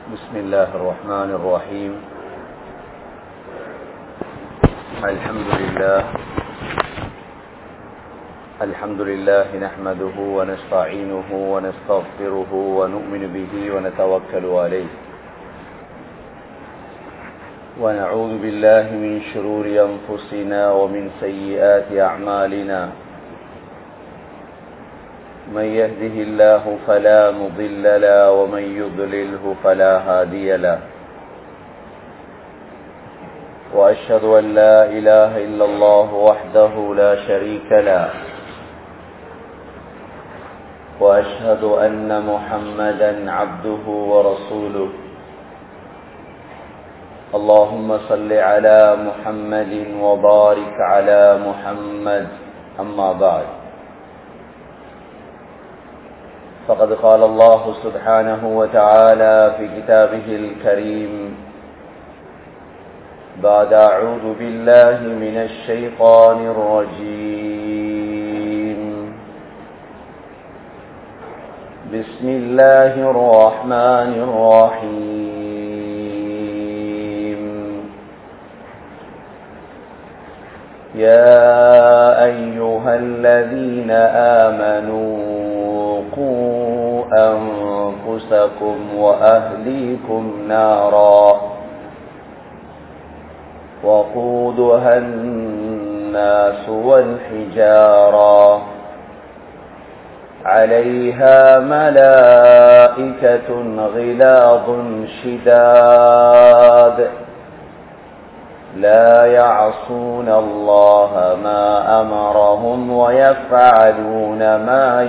بسم الله الرحمن الرحيم الحمد لله الحمد لله نحمده ونستعينه ونستغفره ونؤمن به ونتوكل عليه ونعوذ بالله من شرور أنفسنا ومن سيئات أعمالنا من يهده الله فلا مضل له ومن يضلله فلا هادي له وأشهد أن لا إله إلا الله وحده لا شريك له وأشهد أن محمدا عبده ورسوله اللهم صل على محمد وبارك على محمد أما بعد فقد قال الله سبحانه وتعالى في كتابه الكريم بعد أعوذ بالله من الشيطان الرجيم بسم الله الرحمن الرحيم يا أيها الذين آمنوا قوا أنفسكم وأهليكم نارا وقودها الناس والحجارة عليها ملائكة غلاظ شداد لا يعصون الله ما أمرهم ويفعلون ما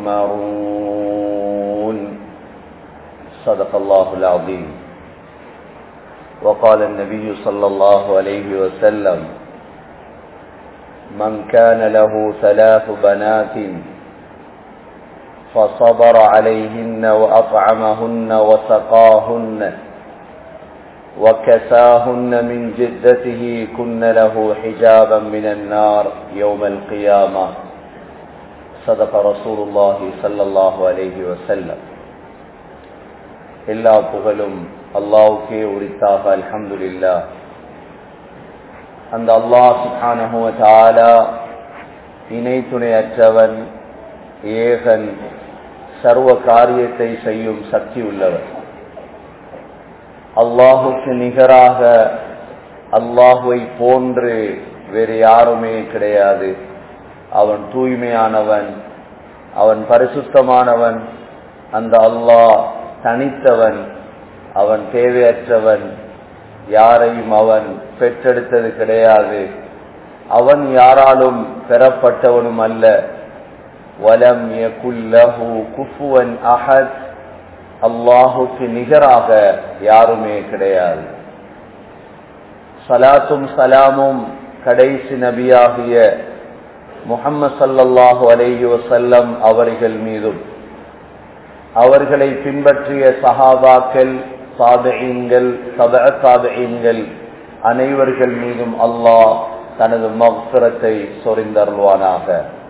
يؤمرون صدق الله العظيم وقال النبي صلى الله عليه وسلم من كان له ثلاث بنات فصبر عليهن وأطعمهن وسقاهن وكساهن من جدته كن له حجابا من النار يوم القيامة صدق رسول الله صلى الله عليه وسلم எல்லா புகழும் அல்லாவுக்கே உரித்தாக அல்ஹம்துலில்லா அந்த அல்லாஹ் சுப்ஹானஹு தாலா இணை துணையற்றவன் ஏகன் சர்வ காரியத்தை செய்யும் சக்தி உள்ளவர் அல்லாஹுக்கு நிகராக அல்லாஹுவை போன்று வேறு யாருமே கிடையாது அவன் தூய்மையானவன் அவன் பரிசுத்தமானவன் அந்த அல்லாஹ் தனித்தவன் அவன் தேவையற்றவன் யாரையும் அவன் பெற்றெடுத்தது கிடையாது அவன் யாராலும் பெறப்பட்டவனும் அல்ல வலம் யகுல்லஹு குஃபுவன் அஹத் அல்லாஹுக்கு நிகராக யாருமே கிடையாது சலாத்தும் சலாமும் கடைசி நபியாகிய முகம்மது சல்லல்லாஹு அலைஹி வசல்லம் அவர்கள் மீதும் அவர்களை பின்பற்றிய சஹாபாக்கள் சாதகங்கள் சப சாதகங்கள் அனைவர்கள் மீதும் அல்லாஹ் தனது மக்சரத்தை சொரிந்தருள்வானாக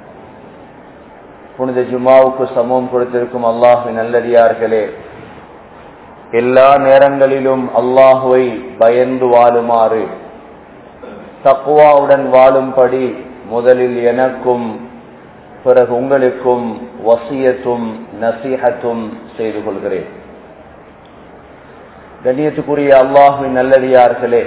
புனித ஜுமாவுக்கு சமூகம் கொடுத்திருக்கும் அல்லாஹுவின் நல்லடியார்களே எல்லா நேரங்களிலும் அல்லாஹுவை பயந்து வாழுமாறு தக்குவாவுடன் வாழும்படி முதலில் எனக்கும் பிறகு உங்களுக்கும் வசியத்தும் நசீகத்தும் செய்து கொள்கிறேன் கண்ணியத்துக்குரிய அல்லாஹுவின் நல்லடியார்களே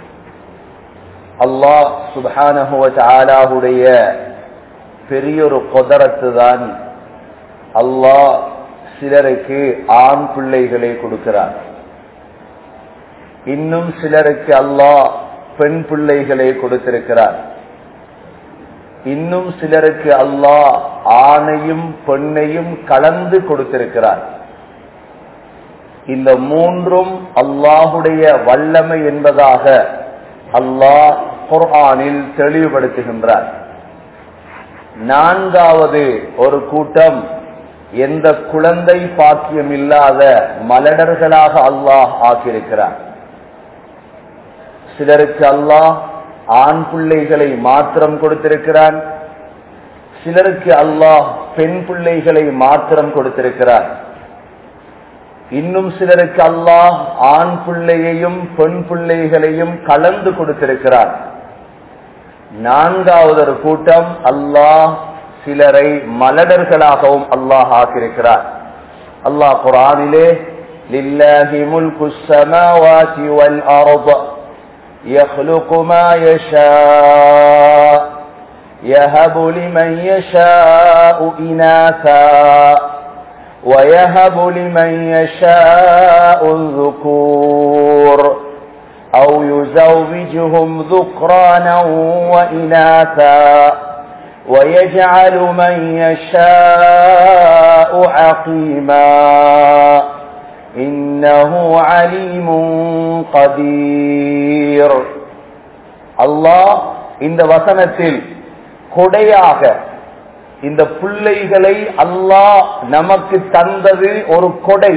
அல்லாஹ் சுபானஹுவ பெரியொரு கொதரத்து தான் அல்லாஹ் சிலருக்கு ஆண் பிள்ளைகளை கொடுக்கிறார் இன்னும் சிலருக்கு அல்லாஹ் பெண் பிள்ளைகளை கொடுத்திருக்கிறார் இன்னும் சிலருக்கு அல்லாஹ் ஆணையும் பெண்ணையும் கலந்து கொடுத்திருக்கிறார் இந்த மூன்றும் அல்லாஹுடைய வல்லமை என்பதாக அல்லாஹ் குர்ஆனில் தெளிவுபடுத்துகின்றார் நான்காவது ஒரு கூட்டம் எந்த குழந்தை பாக்கியம் இல்லாத மலடர்களாக அல்லாஹ் ஆக்கியிருக்கிறார் சிலருக்கு அல்லாஹ் ஆண் பிள்ளைகளை மாத்திரம் கொடுத்திருக்கிறான் சிலருக்கு அல்லாஹ் பெண் பிள்ளைகளை மாத்திரம் கொடுத்திருக்கிறார் இன்னும் சிலருக்கு அல்லாஹ் ஆண் பிள்ளையையும் பெண் பிள்ளைகளையும் கலந்து கொடுத்திருக்கிறார் நான்காவது ஒரு கூட்டம் அல்லாஹ் சிலரை மலடர்களாகவும் அல்லாஹ் ஆக்கியிருக்கிறார் அல்லாஹ் குரானிலே لله ملك السماوات والأرض يخلق ما يشاء يهب لمن يشاء إناثا ويهب لمن يشاء الذكور أو يزوجهم ذكرانا وإناثا ويجعل من يشاء عقيما إنه عليم قدير الله இந்த வசனத்தில் கொடையாக இந்த பிள்ளைகளை அல்லாஹ் நமக்கு தந்தது ஒரு கொடை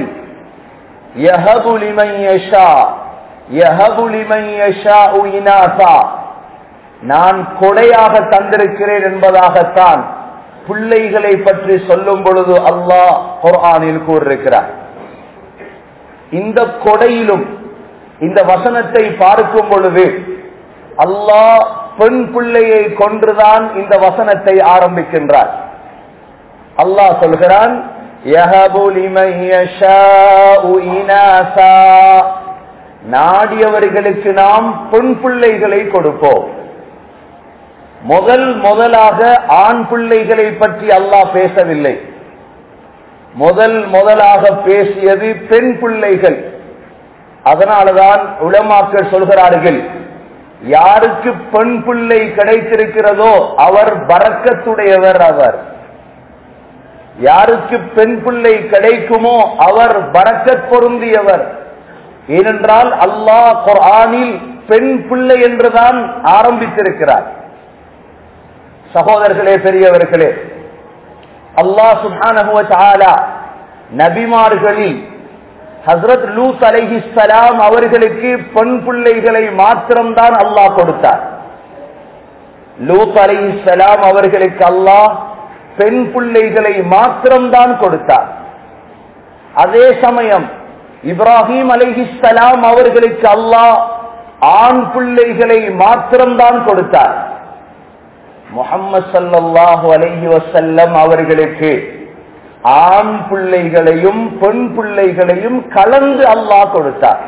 நான் கொடையாக தந்திருக்கிறேன் என்பதாகத்தான் பிள்ளைகளை பற்றி சொல்லும் பொழுது அல்லாஹ் குர்ஆனில் கூறியிருக்கிறார் இந்த கொடையிலும் இந்த வசனத்தை பார்க்கும் பொழுது அல்லாஹ் பெண் பிள்ளையை கொன்றுதான் இந்த வசனத்தை ஆரம்பிக்கின்றார் அல்லாஹ் சொல்கிறான் நாடியவர்களுக்கு நாம் பெண் பிள்ளைகளை கொடுப்போம் முதல் முதலாக ஆண் பிள்ளைகளை பற்றி அல்லாஹ் பேசவில்லை முதல் முதலாக பேசியது பெண் பிள்ளைகள் அதனாலதான் உளமாக்கள் சொல்கிறார்கள் யாருக்கு பெண் பிள்ளை கிடைத்திருக்கிறதோ அவர் பறக்கத்துடையவர் அவர் யாருக்கு பெண் பிள்ளை கிடைக்குமோ அவர் பறக்கத் பொருந்தியவர் ஏனென்றால் அல்லாஹ் குர்ஆனில் பெண் பிள்ளை என்றுதான் ஆரம்பித்திருக்கிறார் சகோதரர்களே பெரியவர்களே அல்லாஹ் சுபான நபிமார்களில் ஹசரத் லூத் அலைஹிஸ்லாம் அவர்களுக்கு பெண் பிள்ளைகளை மாத்திரம்தான் அல்லாஹ் கொடுத்தார் லூத் அலைஹிஸ்லாம் அவர்களுக்கு அல்லாஹ் பெண் பிள்ளைகளை மாத்திரம்தான் கொடுத்தார் அதே சமயம் இப்ராஹிம் அலைஹிஸ்லாம் அவர்களுக்கு அல்லாஹ் ஆண் பிள்ளைகளை மாத்திரம்தான் கொடுத்தார் முகம்மது சல்லாஹு அலைஹி வசல்லம் அவர்களுக்கு ஆண் பிள்ளைகளையும் பெண் பிள்ளைகளையும் கலந்து அல்லாஹ் கொடுத்தார்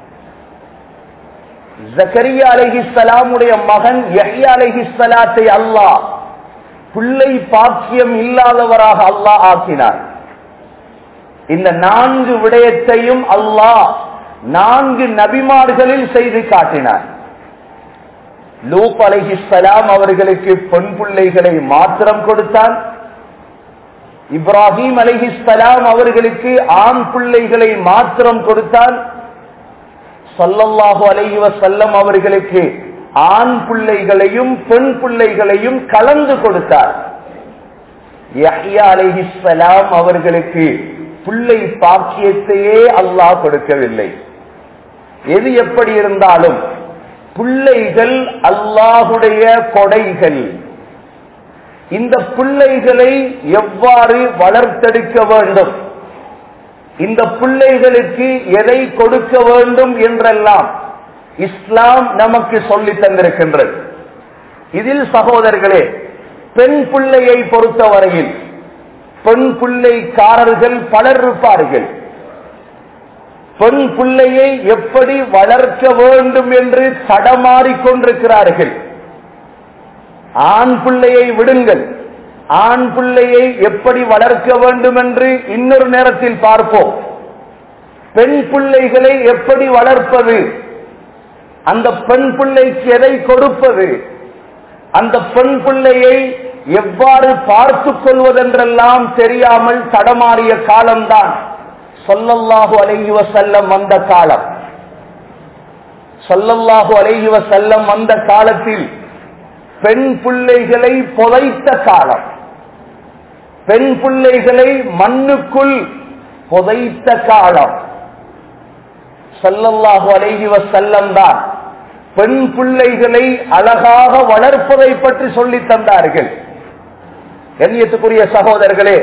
ஜக்கரியா அலைஹிஸ்லாமுடைய மகன் யஹ்யா அலைஹிஸ்லாத்தை அல்லாஹ் பிள்ளை பாக்கியம் இல்லாதவராக அல்லாஹ் ஆக்கினார் இந்த நான்கு விடயத்தையும் அல்லாஹ் நான்கு நபிமார்களில் செய்து காட்டினார் லூப் அலைஹிஸ்லாம் அவர்களுக்கு பெண் பிள்ளைகளை மாத்திரம் கொடுத்தான் இப்ராஹிம் அலைஹிஸ்லாம் அவர்களுக்கு ஆண் பிள்ளைகளை மாத்திரம் கொடுத்தான் சொல்லல்லாஹு அலைஹி வசல்லம் அவர்களுக்கு ஆண் பிள்ளைகளையும் பெண் பிள்ளைகளையும் கலந்து கொடுத்தார் யஹ்யா அலைஹிஸ்லாம் அவர்களுக்கு பிள்ளை பாக்கியத்தையே அல்லாஹ் கொடுக்கவில்லை எது எப்படி இருந்தாலும் பிள்ளைகள் அல்லாஹுடைய கொடைகள் இந்த பிள்ளைகளை எவ்வாறு வளர்த்தெடுக்க வேண்டும் இந்த பிள்ளைகளுக்கு எதை கொடுக்க வேண்டும் என்றெல்லாம் இஸ்லாம் நமக்கு சொல்லி தந்திருக்கின்றது இதில் சகோதரர்களே பெண் பிள்ளையை பொறுத்தவரையில் பெண் பிள்ளைக்காரர்கள் பலர் இருப்பார்கள் பெண் பிள்ளையை எப்படி வளர்க்க வேண்டும் என்று தடமாறிக் கொண்டிருக்கிறார்கள் ஆண் பிள்ளையை விடுங்கள் ஆண் பிள்ளையை எப்படி வளர்க்க வேண்டும் என்று இன்னொரு நேரத்தில் பார்ப்போம் பெண் பிள்ளைகளை எப்படி வளர்ப்பது அந்த பெண் பிள்ளைக்கு எதை கொடுப்பது அந்த பெண் பிள்ளையை எவ்வாறு பார்த்துக் கொள்வதென்றெல்லாம் தெரியாமல் தடமாறிய காலம்தான் சொல்லல்லாஹு அலைஹி வசல்லம் வந்த காலம் சொல்லல்லாஹு அலைஹி வசல்லம் வந்த காலத்தில் பெண் பிள்ளைகளை புதைத்த காலம் பெண் பிள்ளைகளை மண்ணுக்குள் புதைத்த காலம் சொல்லல்லாஹு அலைஹி வசல்லம் தான் பெண் பிள்ளைகளை அழகாக வளர்ப்பதை பற்றி சொல்லி தந்தார்கள் கண்ணியத்துக்குரிய சகோதரர்களே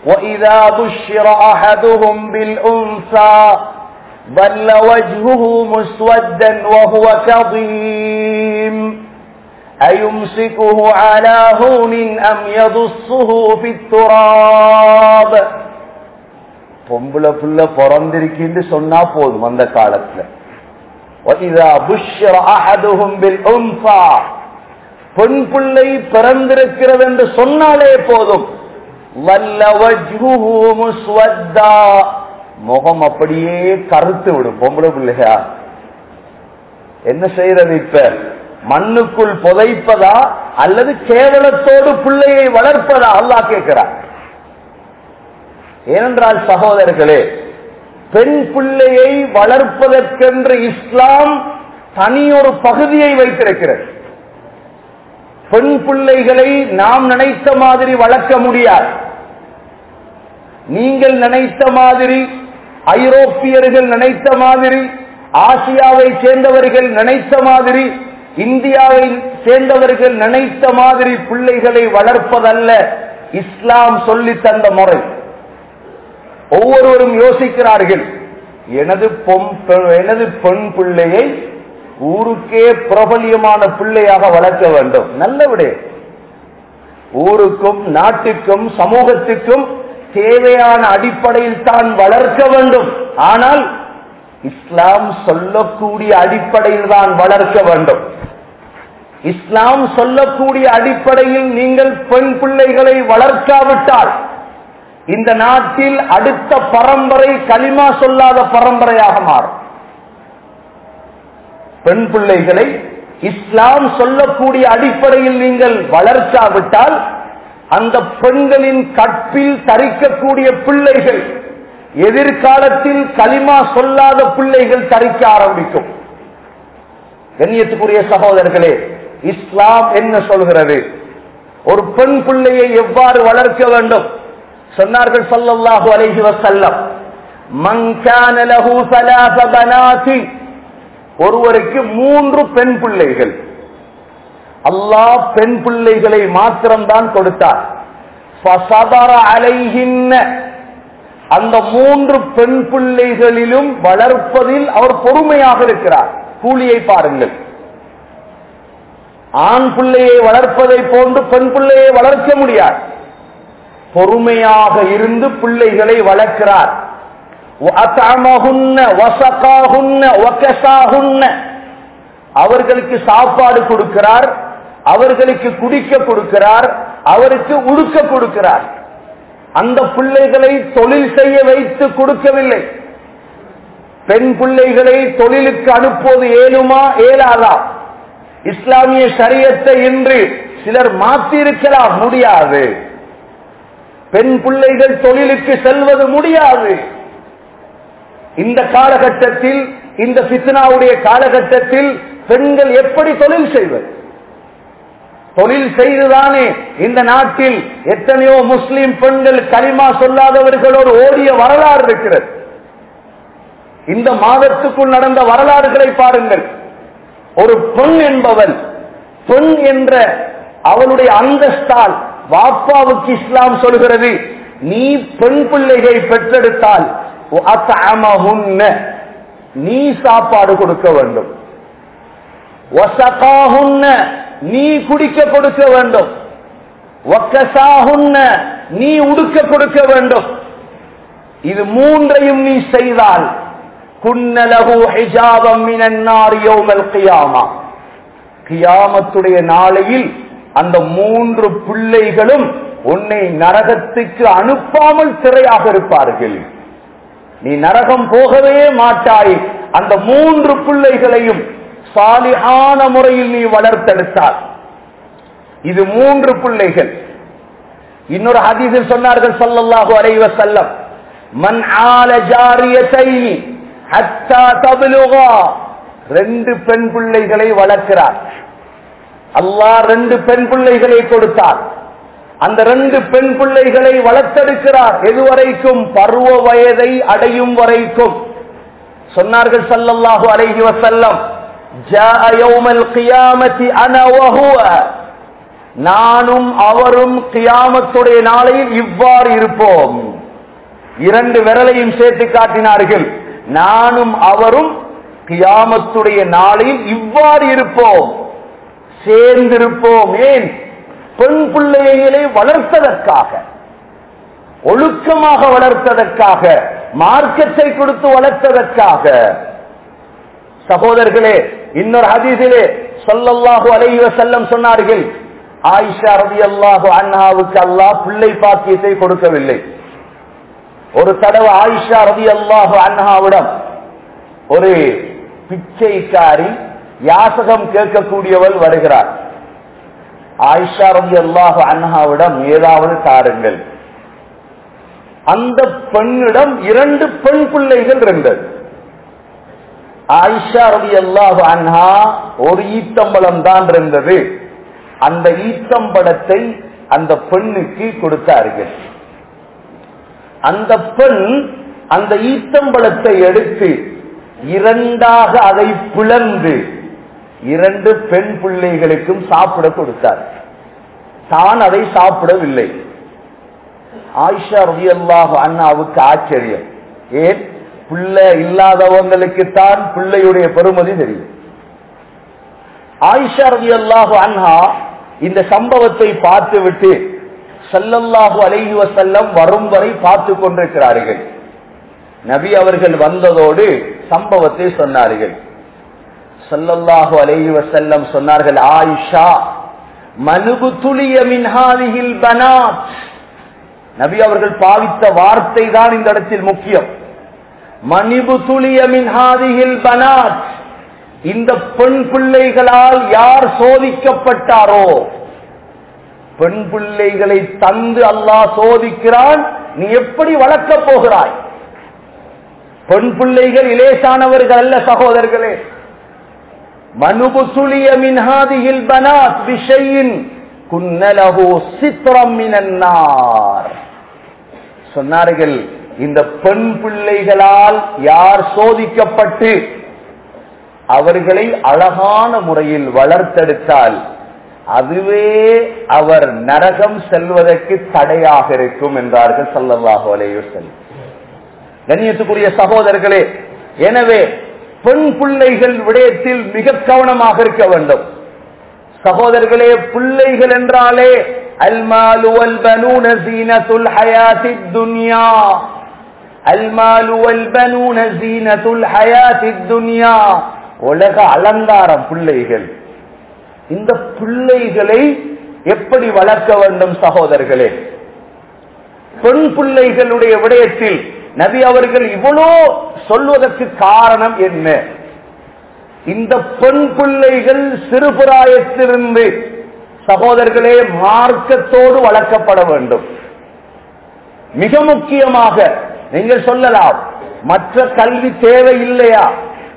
وإذا بشر أحدهم بالأنثى ظل وجهه مسودا وهو كظيم أيمسكه على هون أم يدصه في التراب பொம்பளை புள்ள பிறந்திருக்கின்னு சொன்னா போதும் அந்த காலத்துல وَإِذَا بُشِّرَ أَحَدُهُمْ بِالْأُنْثَى பெண் பிள்ளை பிறந்திருக்கிறது என்று சொன்னாலே போதும் வல்ல வஜ்ஹுஹு முஸ்வத்தா முகம் அப்படியே கருத்து விடும் பொம்பளை பிள்ளையா என்ன செய்யறது இப்ப மண்ணுக்குள் புதைப்பதா அல்லது கேவலத்தோடு பிள்ளையை வளர்ப்பதா அல்லாஹ் கேட்கிறார் ஏனென்றால் சகோதரர்களே பெண் பிள்ளையை வளர்ப்பதற்கென்று இஸ்லாம் தனியொரு பகுதியை வைத்திருக்கிறது பெண் பிள்ளைகளை நாம் நினைத்த மாதிரி வளர்க்க முடியாது நீங்கள் நினைத்த மாதிரி ஐரோப்பியர்கள் நினைத்த மாதிரி ஆசியாவை சேர்ந்தவர்கள் நினைத்த மாதிரி இந்தியாவை சேர்ந்தவர்கள் நினைத்த மாதிரி பிள்ளைகளை வளர்ப்பதல்ல இஸ்லாம் சொல்லி தந்த முறை ஒவ்வொருவரும் யோசிக்கிறார்கள் எனது பொம் எனது பெண் பிள்ளையை ஊருக்கே பிரபலியமான பிள்ளையாக வளர்க்க வேண்டும் நல்ல விடே ஊருக்கும் நாட்டுக்கும் சமூகத்துக்கும் தேவையான அடிப்படையில் தான் வளர்க்க வேண்டும் ஆனால் இஸ்லாம் சொல்லக்கூடிய அடிப்படையில் தான் வளர்க்க வேண்டும் இஸ்லாம் சொல்லக்கூடிய அடிப்படையில் நீங்கள் பெண் பிள்ளைகளை வளர்க்காவிட்டால் இந்த நாட்டில் அடுத்த பரம்பரை களிமா சொல்லாத பரம்பரையாக மாறும் பெண் பிள்ளைகளை இஸ்லாம் சொல்லக்கூடிய அடிப்படையில் நீங்கள் வளர்க்காவிட்டால் அந்த பெண்களின் கற்பில் தரிக்கக்கூடிய பிள்ளைகள் எதிர்காலத்தில் களிமா சொல்லாத பிள்ளைகள் தரிக்க ஆரம்பிக்கும் கண்ணியத்துக்குரிய சகோதரர்களே இஸ்லாம் என்ன சொல்கிறது ஒரு பெண் பிள்ளையை எவ்வாறு வளர்க்க வேண்டும் சொன்னார்கள் சல்லல்லாஹு அலைஹி வஸல்லம் மன் கான லஹு ஸலாஸ பனாத்தி ஒருவருக்கு மூன்று பெண் பிள்ளைகள் அல்லாஹ் பெண் பிள்ளைகளை மாத்திரம்தான் கொடுத்தார் ஃபஸபர அலைஹின்ன அந்த மூன்று பெண் பிள்ளைகளிலும் வளர்ப்பதில் அவர் பொறுமையாக இருக்கிறார் கூலியை பாருங்கள் ஆண் பிள்ளையை வளர்ப்பதை போன்று பெண் பிள்ளையை வளர்க்க முடியாது பொறுமையாக இருந்து பிள்ளைகளை வளர்க்கிறார் அவர்களுக்கு சாப்பாடு கொடுக்கிறார் அவர்களுக்கு குடிக்க கொடுக்கிறார் அவருக்கு உடுக்க கொடுக்கிறார் அந்த பிள்ளைகளை தொழில் செய்ய வைத்து கொடுக்கவில்லை பெண் பிள்ளைகளை தொழிலுக்கு அனுப்புவது ஏழுமா ஏலாதா இஸ்லாமிய சரியத்தை இன்று சிலர் மாற்றிருக்கலாம் முடியாது பெண் பிள்ளைகள் தொழிலுக்கு செல்வது முடியாது இந்த காலகட்டத்தில் இந்த பித்னாவுடைய காலகட்டத்தில் பெண்கள் எப்படி தொழில் செய்வது தொழில் செய்துதானே இந்த நாட்டில் எத்தனையோ முஸ்லிம் பெண்கள் களிமா சொல்லாதவர்களோடு ஓடிய வரலாறு இருக்கிறது இந்த மாதத்துக்குள் நடந்த வரலாறுகளை பாருங்கள் ஒரு பெண் என்பவள் பெண் என்ற அவளுடைய அந்தஸ்தால் வாப்பாவுக்கு இஸ்லாம் சொல்கிறது நீ பெண் பிள்ளைகளை பெற்றெடுத்தால் நீ சாப்பாடு கொடுக்க வேண்டும் நீ குடிக்க கொடுக்க வேண்டும் நீ உடுக்க கொடுக்க வேண்டும் இது மூன்றையும் நீ செய்தால் குன்னலகு ஹிஜாபம் மினன்னார் யௌமல் கியாமா கியாமத்துடைய நாளையில் அந்த மூன்று பிள்ளைகளும் உன்னை நரகத்துக்கு அனுப்பாமல் சிறையாக இருப்பார்கள் நீ நரகம் போகவே மாட்டாய் அந்த மூன்று பிள்ளைகளையும் சாலிகான முறையில் நீ வளர்த்தெடுத்தார் இது மூன்று பிள்ளைகள் இன்னொரு ஹதீஸில் சொன்னார்கள் சல்லல்லாஹு அலைஹி வஸல்லம் மன் ஆல ஜாரியத்தைனி ஹத்தா தப்லுகா ரெண்டு பெண் பிள்ளைகளை வளர்க்கிறார் அல்லாஹ் ரெண்டு பெண் பிள்ளைகளை கொடுத்தார் அந்த ரெண்டு பெண் பிள்ளைகளை வளர்த்தெடுக்கிறார் எதுவரைக்கும் பருவ வயதை அடையும் வரைக்கும் சொன்னார்கள் சல்லல்லாஹு அலைஹி வஸல்லம் ஜாஅ யௌமல் கியாமத்தி அன வஹுவ நானும் அவரும் கியாமத்துடைய நாளையில் இவ்வாறு இருப்போம் இரண்டு விரலையும் சேர்த்து காட்டினார்கள் நானும் அவரும் கியாமத்துடைய நாளையில் இவ்வாறு இருப்போம் சேர்ந்திருப்போம் ஏன் பெண் பிள்ளைகளை வளர்த்ததற்காக ஒழுக்கமாக வளர்த்ததற்காக மார்க்கத்தை கொடுத்து வளர்த்ததற்காக சகோதரர்களே இன்னொரு ஹதீஸிலே சொல்லல்லாஹு அலைஹி வஸல்லம் சொன்னார்கள் ஆயிஷா ரலியல்லாஹு அன்ஹாவுக்கு அல்லாஹ் பிள்ளை பாக்கியத்தை கொடுக்கவில்லை ஒரு தடவை ஆயிஷா ரலியல்லாஹு அன்ஹாவிடம் ஒரு பிச்சைக்காரி யாசகம் கேட்கக்கூடியவள் வருகிறார் ஆயிஷா ரலியல்லாஹு அன்ஹாவிடம் ஏதாவது தாருங்கள் அந்த பெண்ணிடம் இரண்டு பெண் பிள்ளைகள் இருந்தது ஆயிஷா ரவி அல்லாஹு அன்ஹா ஒரு ஈத்தம்பளம் தான் இருந்தது அந்த ஈத்தம்பளத்தை அந்த பெண்ணுக்கு கொடுத்தார்கள் அந்த பெண் அந்த ஈத்தம்பளத்தை எடுத்து இரண்டாக அதை பிளந்து இரண்டு பெண் பிள்ளைகளுக்கும் சாப்பிட கொடுத்தார் தான் அதை சாப்பிடவில்லை ஆயிஷா ரவி அல்லாஹு அண்ணாவுக்கு ஆச்சரியம் ஏன் பிள்ளை இல்லாதவங்களுக்கு தான் பிள்ளையுடைய பெருமதி தெரியும் ஆயிஷா ரவி அல்லாஹு அன்ஹா இந்த சம்பவத்தை பார்த்துவிட்டு சல்லல்லாஹு அலைஹி வசல்லம் வரும் வரை பார்த்து கொண்டிருக்கிறார்கள் நபி அவர்கள் வந்ததோடு சம்பவத்தை சொன்னார்கள் சல்லல்லாஹு அலைஹி வசல்லம் சொன்னார்கள் ஆயிஷா மனுபு துளிய மின்ஹாதிகில் பனாத் நபி அவர்கள் பாவித்த வார்த்தை தான் இந்த இடத்தில் முக்கியம் மணிபு துளிய மின்ஹாதிகில் பனாத் இந்த பெண் பிள்ளைகளால் யார் சோதிக்கப்பட்டாரோ பெண் பிள்ளைகளை தந்து அல்லாஹ் சோதிக்கிறான் நீ எப்படி வளர்க்கப் போகிறாய் பெண் பிள்ளைகள் இலேசானவர்கள் அல்ல சகோதரர்களே மனுபு துளிய மின்ஹாதிகில் பனாத் விஷயின் குன்னலஹு சித்திரம் மினன்னார் சொன்னார்கள் இந்த பெண் பிள்ளைகளால் யார் சோதிக்கப்பட்டு அவர்களை அழகான முறையில் வளர்த்தெடுத்தால் அதுவே அவர் நரகம் செல்வதற்கு தடையாக இருக்கும் என்றார்கள் சல்லல்லாஹு அலையுசல் கண்ணியத்துக்குரிய சகோதரர்களே எனவே பெண் பிள்ளைகள் விடயத்தில் மிக கவனமாக இருக்க வேண்டும் சகோதரர்களே பிள்ளைகள் என்றாலே அல்மாலு வல்பனூன ஜீனத்துல் ஹயாத்தித் துன்யா அல்மாலு வல்பனூன ஜீனத்துல் ஹயாத்தித் துன்யா உலக அலங்காரம் பிள்ளைகள் இந்த பிள்ளைகளை எப்படி வளர்க்க வேண்டும் சகோதரர்களே பெண் பிள்ளைகளுடைய விடயத்தில் நபி அவர்கள் இவ்வளோ சொல்வதற்கு காரணம் என்ன இந்த பெண் பிள்ளைகள் சிறுபிராயத்திலிருந்து சகோதரர்களே மார்க்கத்தோடு வளர்க்கப்பட வேண்டும் மிக முக்கியமாக நீங்கள் சொல்லலாம் மற்ற கல்வி தேவை இல்லையா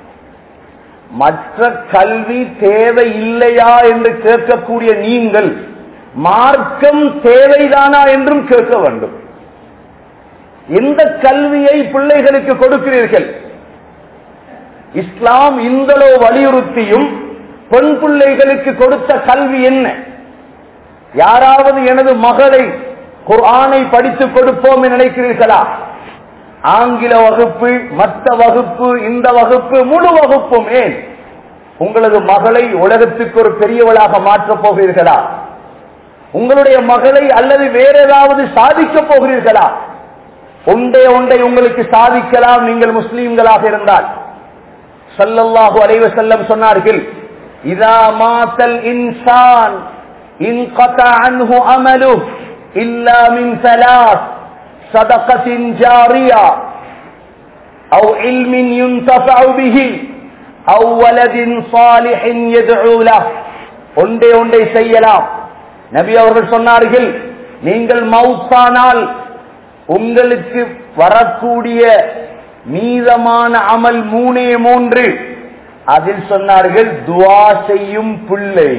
மற்ற கல்வி தேவை இல்லையா என்று கேட்கக்கூடிய நீங்கள் மார்க்கம் தேவைதானா என்றும் கேட்க வேண்டும் எந்த கல்வியை பிள்ளைகளுக்கு கொடுக்கிறீர்கள் இஸ்லாம் இந்தளோ வலியுறுத்தியும் பெண் பிள்ளைகளுக்கு கொடுத்த கல்வி என்ன யாராவது எனது மகளை குர்ஆனை படித்து கொடுப்போம் என்று நினைக்கிறீர்களா ஆங்கில வகுப்பு மற்ற வகுப்பு இந்த வகுப்பு முழு வகுப்பும் ஏன் உங்களது மகளை உலகத்துக்கு ஒரு பெரியவளாக மாற்றப் போகிறீர்களா உங்களுடைய மகளை அல்லது வேற ஏதாவது சாதிக்கப் போகிறீர்களா ஒன்றே ஒன்றை உங்களுக்கு சாதிக்கலாம் நீங்கள் முஸ்லீம்களாக இருந்தால் சல்லல்லாஹு அலைவ செல்லம் சொன்னார்கள் இதா மாத்தல் இன்சான் இன் அன்ஹு அமலு இல்லா மின் சலாஸ் صدقة جارية أو علم ينتفع به أو ولد صالح يدعو له ஒன்றே ஒன்றை செய்யலாம் நபி அவர்கள் சொன்னார்கள் நீங்கள் மவுத்தானால் உங்களுக்கு வரக்கூடிய மீதமான அமல் மூணே மூன்று அதில் சொன்னார்கள் துவா செய்யும் பிள்ளை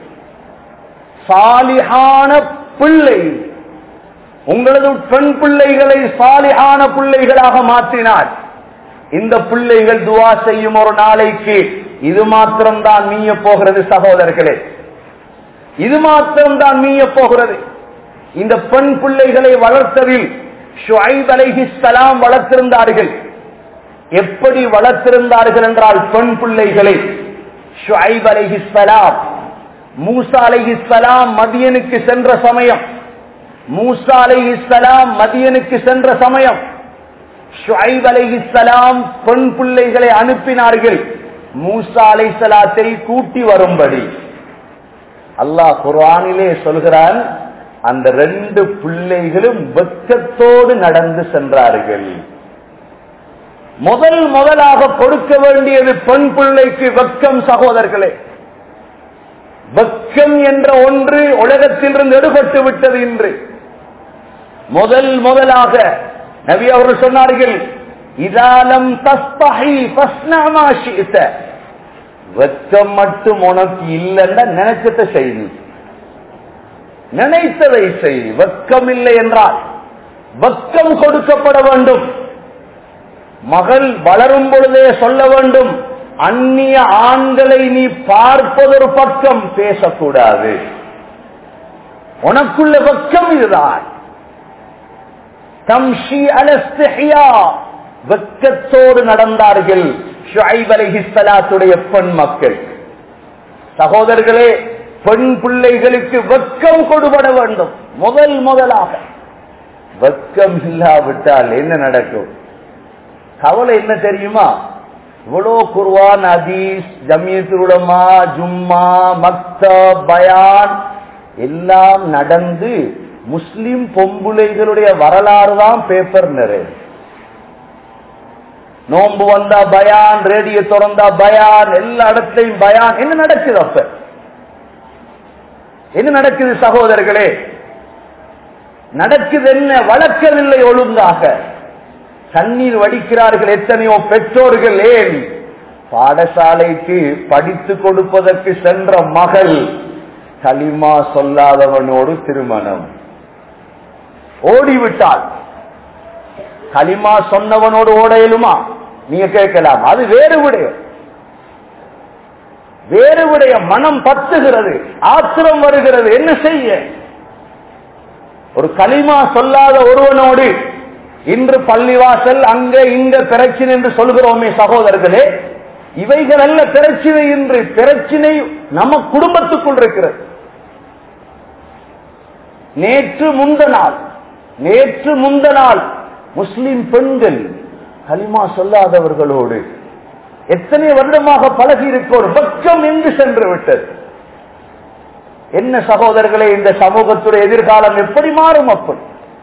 சாலிஹான பிள்ளை உங்களது பெண் பிள்ளைகளை சாலிஹான பிள்ளைகளாக மாற்றினார் இந்த பிள்ளைகள் துவா செய்யும் ஒரு நாளைக்கு இது மாத்திரம்தான் மீய போகிறது சகோதரர்களே இது மாத்திரம்தான் மீய போகிறது இந்த பெண் பிள்ளைகளை வளர்த்ததில் ஷுஐப் அலைஹிஸ்ஸலாம் வளர்த்திருந்தார்கள் எப்படி வளர்த்திருந்தார்கள் என்றால் பெண் பிள்ளைகளை ஷுஐப் அலைஹிஸ்ஸலாம் மூசா அலைஹிஸ்ஸலாம் மதியனுக்கு சென்ற சமயம் மூசா அலைஹிஸ்ஸலாம் மதியனுக்கு சென்ற சமயம் ஷுஐப் அலைஹிஸ்ஸலாம் பெண் பிள்ளைகளை அனுப்பினார்கள் மூசா அலைஹிஸ்ஸலாத்தை கூட்டி வரும்படி அல்லாஹ் குர்ஆனிலே சொல்கிறான் அந்த ரெண்டு பிள்ளைகளும் வெட்கத்தோடு நடந்து சென்றார்கள் முதல் முதலாக கொடுக்க வேண்டியது பெண் பிள்ளைக்கு வெட்கம் சகோதரர்களே வெட்கம் என்ற ஒன்று உலகத்திலிருந்து எடுபட்டு விட்டது இன்று முதல் முதலாக நபி அவர்கள் சொன்னார்கள் இதாலம் தஸ்தஹி ஃபஸ்னமா ஷிஇத வெட்கம் மட்டும் உனக்கு இல்லைன்னா நினைச்சத செய்து நினைத்ததை செய் வெட்கம் இல்லை என்றால் வெட்கம் கொடுக்கப்பட வேண்டும் மகள் வளரும் பொழுதே சொல்ல வேண்டும் அந்நிய ஆண்களை நீ பார்ப்பதொரு பக்கம் பேசக்கூடாது உனக்குள்ள வெட்கம் இதுதான் தம்ஷி அலஸ்திஹியா வெட்கத்தோடு நடந்தார்கள் ஷுஐப் அலைஹிஸ்ஸலாத்துடைய பெண் மக்கள் சகோதரர்களே பெண் பிள்ளைகளுக்கு வெட்கம் கொடுபட வேண்டும் முதல் முதலாக வெட்கம் இல்லாவிட்டால் என்ன நடக்கும் கவலை என்ன தெரியுமா இவ்வளோ குர்வான் அதீஸ் ஜமியத்துலமா ஜும்மா மக்த பயான் எல்லாம் நடந்து முஸ்லிம் பொம்புளைகளுடைய வரலாறு தான் பேப்பர் நிறைய நோன்பு வந்தா பயான் ரேடியோ திறந்தா பயான் எல்லா இடத்துலையும் பயான் என்ன நடக்குது அப்ப என்ன நடக்குது சகோதரர்களே நடக்குது என்ன வளர்க்கவில்லை ஒழுங்காக கண்ணீர் வடிக்கிறார்கள் எத்தனையோ பெற்றோர்கள் ஏன் பாடசாலைக்கு படித்து கொடுப்பதற்கு சென்ற மகள் களிமா சொல்லாதவனோடு திருமணம் ஓடிவிட்டாள் களிமா சொன்னவனோடு ஓட இயலுமா நீங்க கேட்கலாம் அது வேறு விடயம் வேறு விடயம் மனம் பத்துகிறது ஆத்திரம் வருகிறது என்ன செய்ய ஒரு களிமா சொல்லாத ஒருவனோடு இன்று பள்ளிவாசல் அங்க இங்க பிரச்சினை என்று சொல்கிறோமே சகோதரர்களே இவைகள் அல்ல பிரச்சினை இன்று பிரச்சினை நம்ம குடும்பத்துக்குள் இருக்கிறது நேற்று முந்த நாள் நேற்று முந்த நாள் முஸ்லிம் பெண்கள் களிமா சொல்லாதவர்களோடு எத்தனை வருடமாக பழகி இருக்கோம் பக்கம் என்று சென்று விட்டது என்ன சகோதரர்களே இந்த சமூகத்துடைய எதிர்காலம் எப்படி மாறும் அப்படி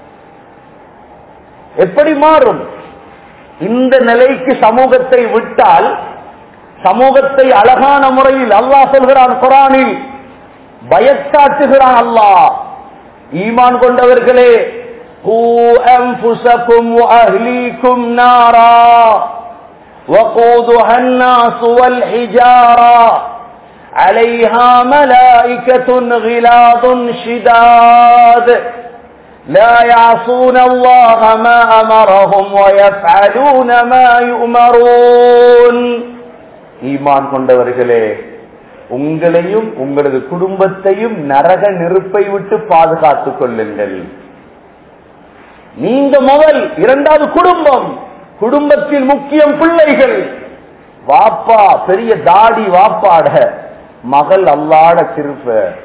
எப்படி மாறும் இந்த நிலைக்கு சமூகத்தை விட்டால் சமூகத்தை அழகான முறையில் அல்லாஹ் சொல்கிறான் குரானில் பயத்தாட்டுகிறான் அல்லாஹ் ஈமான் கொண்டவர்களே قوا أنفسكم وأهليكم نارا وقودها الناس والحجارة عليها ملائكة غلاظ شداد لا يعصون الله ما أمرهم ويفعلون ما يؤمرون ஈமான் கொண்டவர்களே உங்களையும் உங்களது குடும்பத்தையும் நரக நெருப்பை விட்டு பாதுகாத்துக் கொள்ளுங்கள் நீங்க முதல் இரண்டாவது குடும்பம் குடும்பத்தில் முக்கியம் பிள்ளைகள் வாப்பா பெரிய தாடி வாப்பாட மகள் அல்லாட திருப்ப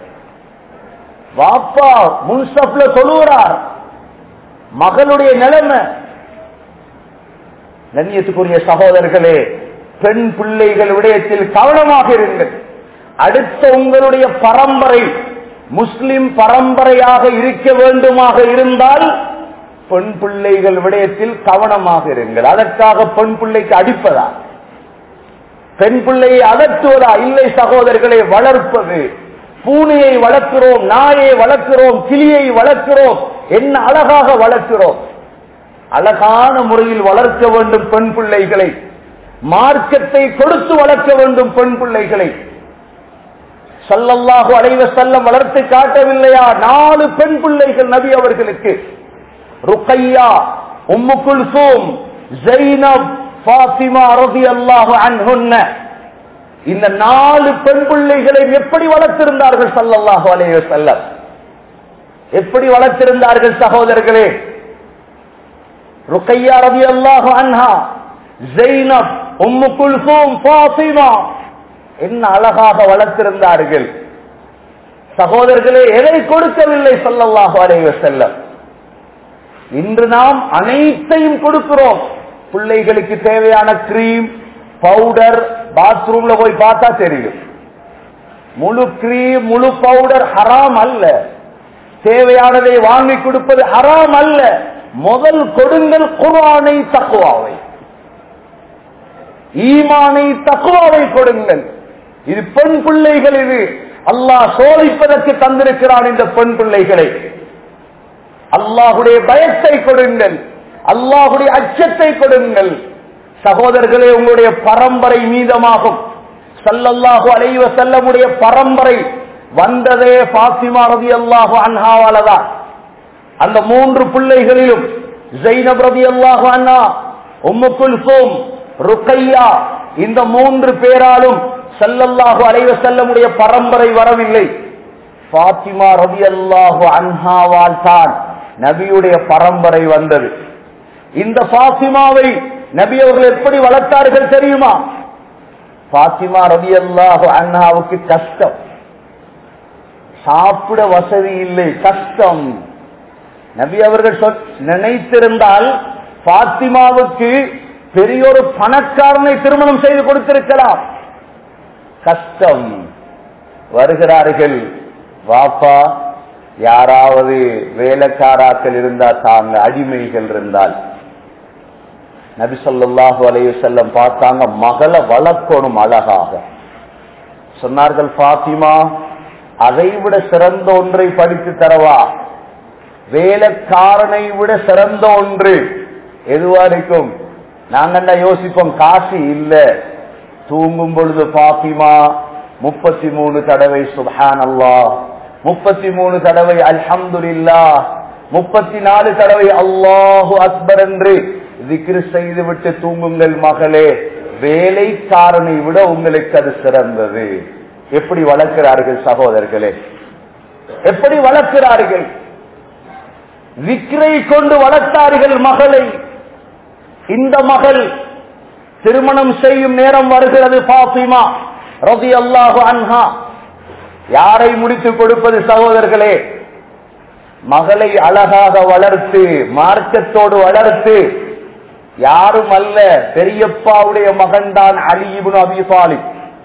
வாப்பா முன்சப்ல சொல்லுகிறார் மகளுடைய நிலைமை கண்ணியத்துக்குரிய சகோதரர்களே பெண் பிள்ளைகள் விடயத்தில் கவனமாக இருங்கள் அடுத்த உங்களுடைய பரம்பரை முஸ்லிம் பரம்பரையாக இருக்க வேண்டுமாக இருந்தால் பெண் பிள்ளைகள் விடயத்தில் கவனமாக இருங்கள் அதற்காக பெண் பிள்ளைக்கு அடிப்பதா பெண் பிள்ளையை அதட்டுவதா இல்லை சகோதரர்களை வளர்ப்பது பூனையை வளர்க்கிறோம் நாயை வளர்க்கிறோம் கிளியை வளர்க்கிறோம் என்ன அழகாக வளர்க்கிறோம் அழகான முறையில் வளர்க்க வேண்டும் பெண் பிள்ளைகளை மார்க்கத்தை கொடுத்து வளர்க்க வேண்டும் பெண் பிள்ளைகளை சல்லல்லாஹு அலைவ செல்லம் வளர்த்து காட்டவில்லையா நாலு பெண் பிள்ளைகள் நபி அவர்களுக்கு ருக்கையா உம்மு குல்சூம் ஜெய்னப் ஃபாத்திமா ரதி அல்லாஹு அன்ஹுன்ன இந்த நாலு பெண் பிள்ளைகளை எப்படி வளர்த்திருந்தார்கள் சல்லல்லாஹு அலைஹி வஸல்லம் எப்படி வளர்த்திருந்தார்கள் சகோதரர்களே ருக்கையா ரலியல்லாஹு அன்ஹா ஜெய்னப் உம்மு குல்சூம் ஃபாத்திமா என்ன அழகாக வளர்த்திருந்தார்கள் சகோதரர்களே எதை கொடுக்கவில்லை சல்லல்லாஹு அலைஹி வஸல்லம் இன்று நாம் அனைத்தையும் கொடுக்கிறோம் பிள்ளைகளுக்கு தேவையான கிரீம் பவுடர் பாத்ரூம்ல போய் பார்த்தா தெரியும் முழு கிரீம் முழு பவுடர் ஹராம் அல்ல தேவையானதை வாங்கி கொடுப்பது ஹராம் அல்ல முதல் கொடுங்கள் குர்ஆனை தக்குவாவை ஈமானை தக்குவாவை கொடுங்கள் இது பெண் பிள்ளைகள் இது அல்லாஹ் சோதிப்பதற்கு தந்திருக்கிறான் இந்த பெண் பிள்ளைகளை அல்லாஹுடைய பயத்தை கொடுங்கள் அல்லாஹுடைய அச்சத்தை கொடுங்கள் சகோதரர்களே உங்களுடைய பரம்பரை மீதமாகும் சல்லல்லாஹு அலைவ செல்லமுடைய பரம்பரை வந்ததே பாத்திமா ரதி அல்லாஹு அன்ஹாவாலதான் அந்த மூன்று பிள்ளைகளிலும் ஜெயினப் ரதி அல்லாஹு அண்ணா உம்மு குல்சூம் ருக்கையா இந்த மூன்று பேராலும் சல்லல்லாஹு அலைவ செல்லமுடைய பரம்பரை வரவில்லை பாத்திமா ரதி அல்லாஹு அன்ஹாவால் தான் நபியுடைய பரம்பரை வந்தது இந்த பாத்திமாவை நபி அவர்கள் எப்படி வளர்த்தார்கள் தெரியுமா பாத்திமா ரவி அல்லாஹு அண்ணாவுக்கு கஷ்டம் சாப்பிட வசதி இல்லை கஷ்டம் நபி அவர்கள் நினைத்திருந்தால் பாத்திமாவுக்கு பெரிய ஒரு பணக்காரனை திருமணம் செய்து கொடுத்திருக்கலாம் கஷ்டம் வருகிறார்கள் வாப்பா யாராவது வேலைக்காராக்கள் இருந்தா தாங்க அடிமைகள் இருந்தால் நபி சொல்லாஹு அலைய செல்லம் பார்த்தாங்க மகளை வளர்க்கணும் அழகாக சொன்னார்கள் பாத்திமா அதை விட சிறந்த ஒன்றை படித்து தரவா வேலைக்காரனை விட சிறந்த ஒன்று எதுவா இருக்கும் நாங்க யோசிப்போம் காசு இல்ல தூங்கும் பொழுது பாத்திமா முப்பத்தி மூணு தடவை சுபான் அல்லா முப்பத்தி மூணு தடவை அல்ஹம்துல்லா முப்பத்தி நாலு தடவை அல்லாஹு அக்பர் என்று திக்ரு செய்து விட்டு தூங்குங்கள் மகளே வேலைக்காரனை விட உங்களுக்கு அது சிறந்தது எப்படி வளர்க்கிறார்கள் சகோதரர்களே எப்படி வளர்க்கிறார்கள் விக்ரை கொண்டு வளர்த்தார்கள் மகளை இந்த மகள் திருமணம் செய்யும் நேரம் வருகிறது பாத்திமா ரதி அல்லாஹு அன்ஹா யாரை முடித்து கொடுப்பது சகோதரர்களே மகளை அழகாக வளர்த்து மார்க்கத்தோடு வளர்த்து யாரும் அல்ல பெரியப்பாவுடைய மகன்தான் அலிபுன் அபிசாலி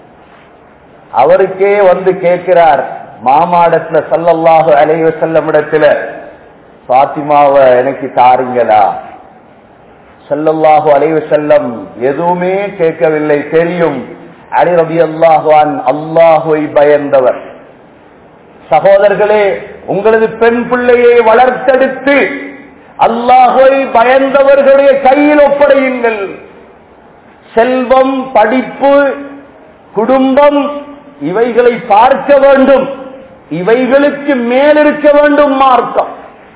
அவருக்கே வந்து கேட்கிறார் மாமாடத்துல சல்லல்லாஹு அலைவ செல்லமிடத்துல பாத்திமாவை எனக்கு தாருங்களா சல்லல்லாஹு அலைவ செல்லம் எதுவுமே கேட்கவில்லை தெரியும் அலி ரபி அல்லாஹான் அல்லாஹுவை பயந்தவர் சகோதரர்களே உங்களது பெண் பிள்ளையை வளர்த்தெடுத்து அல்லாஹை பயந்தவர்களுடைய கையில் ஒப்படையுங்கள் செல்வம் படிப்பு குடும்பம் இவைகளை பார்க்க வேண்டும் இவைகளுக்கு மேலிருக்க வேண்டும் மார்க்கம்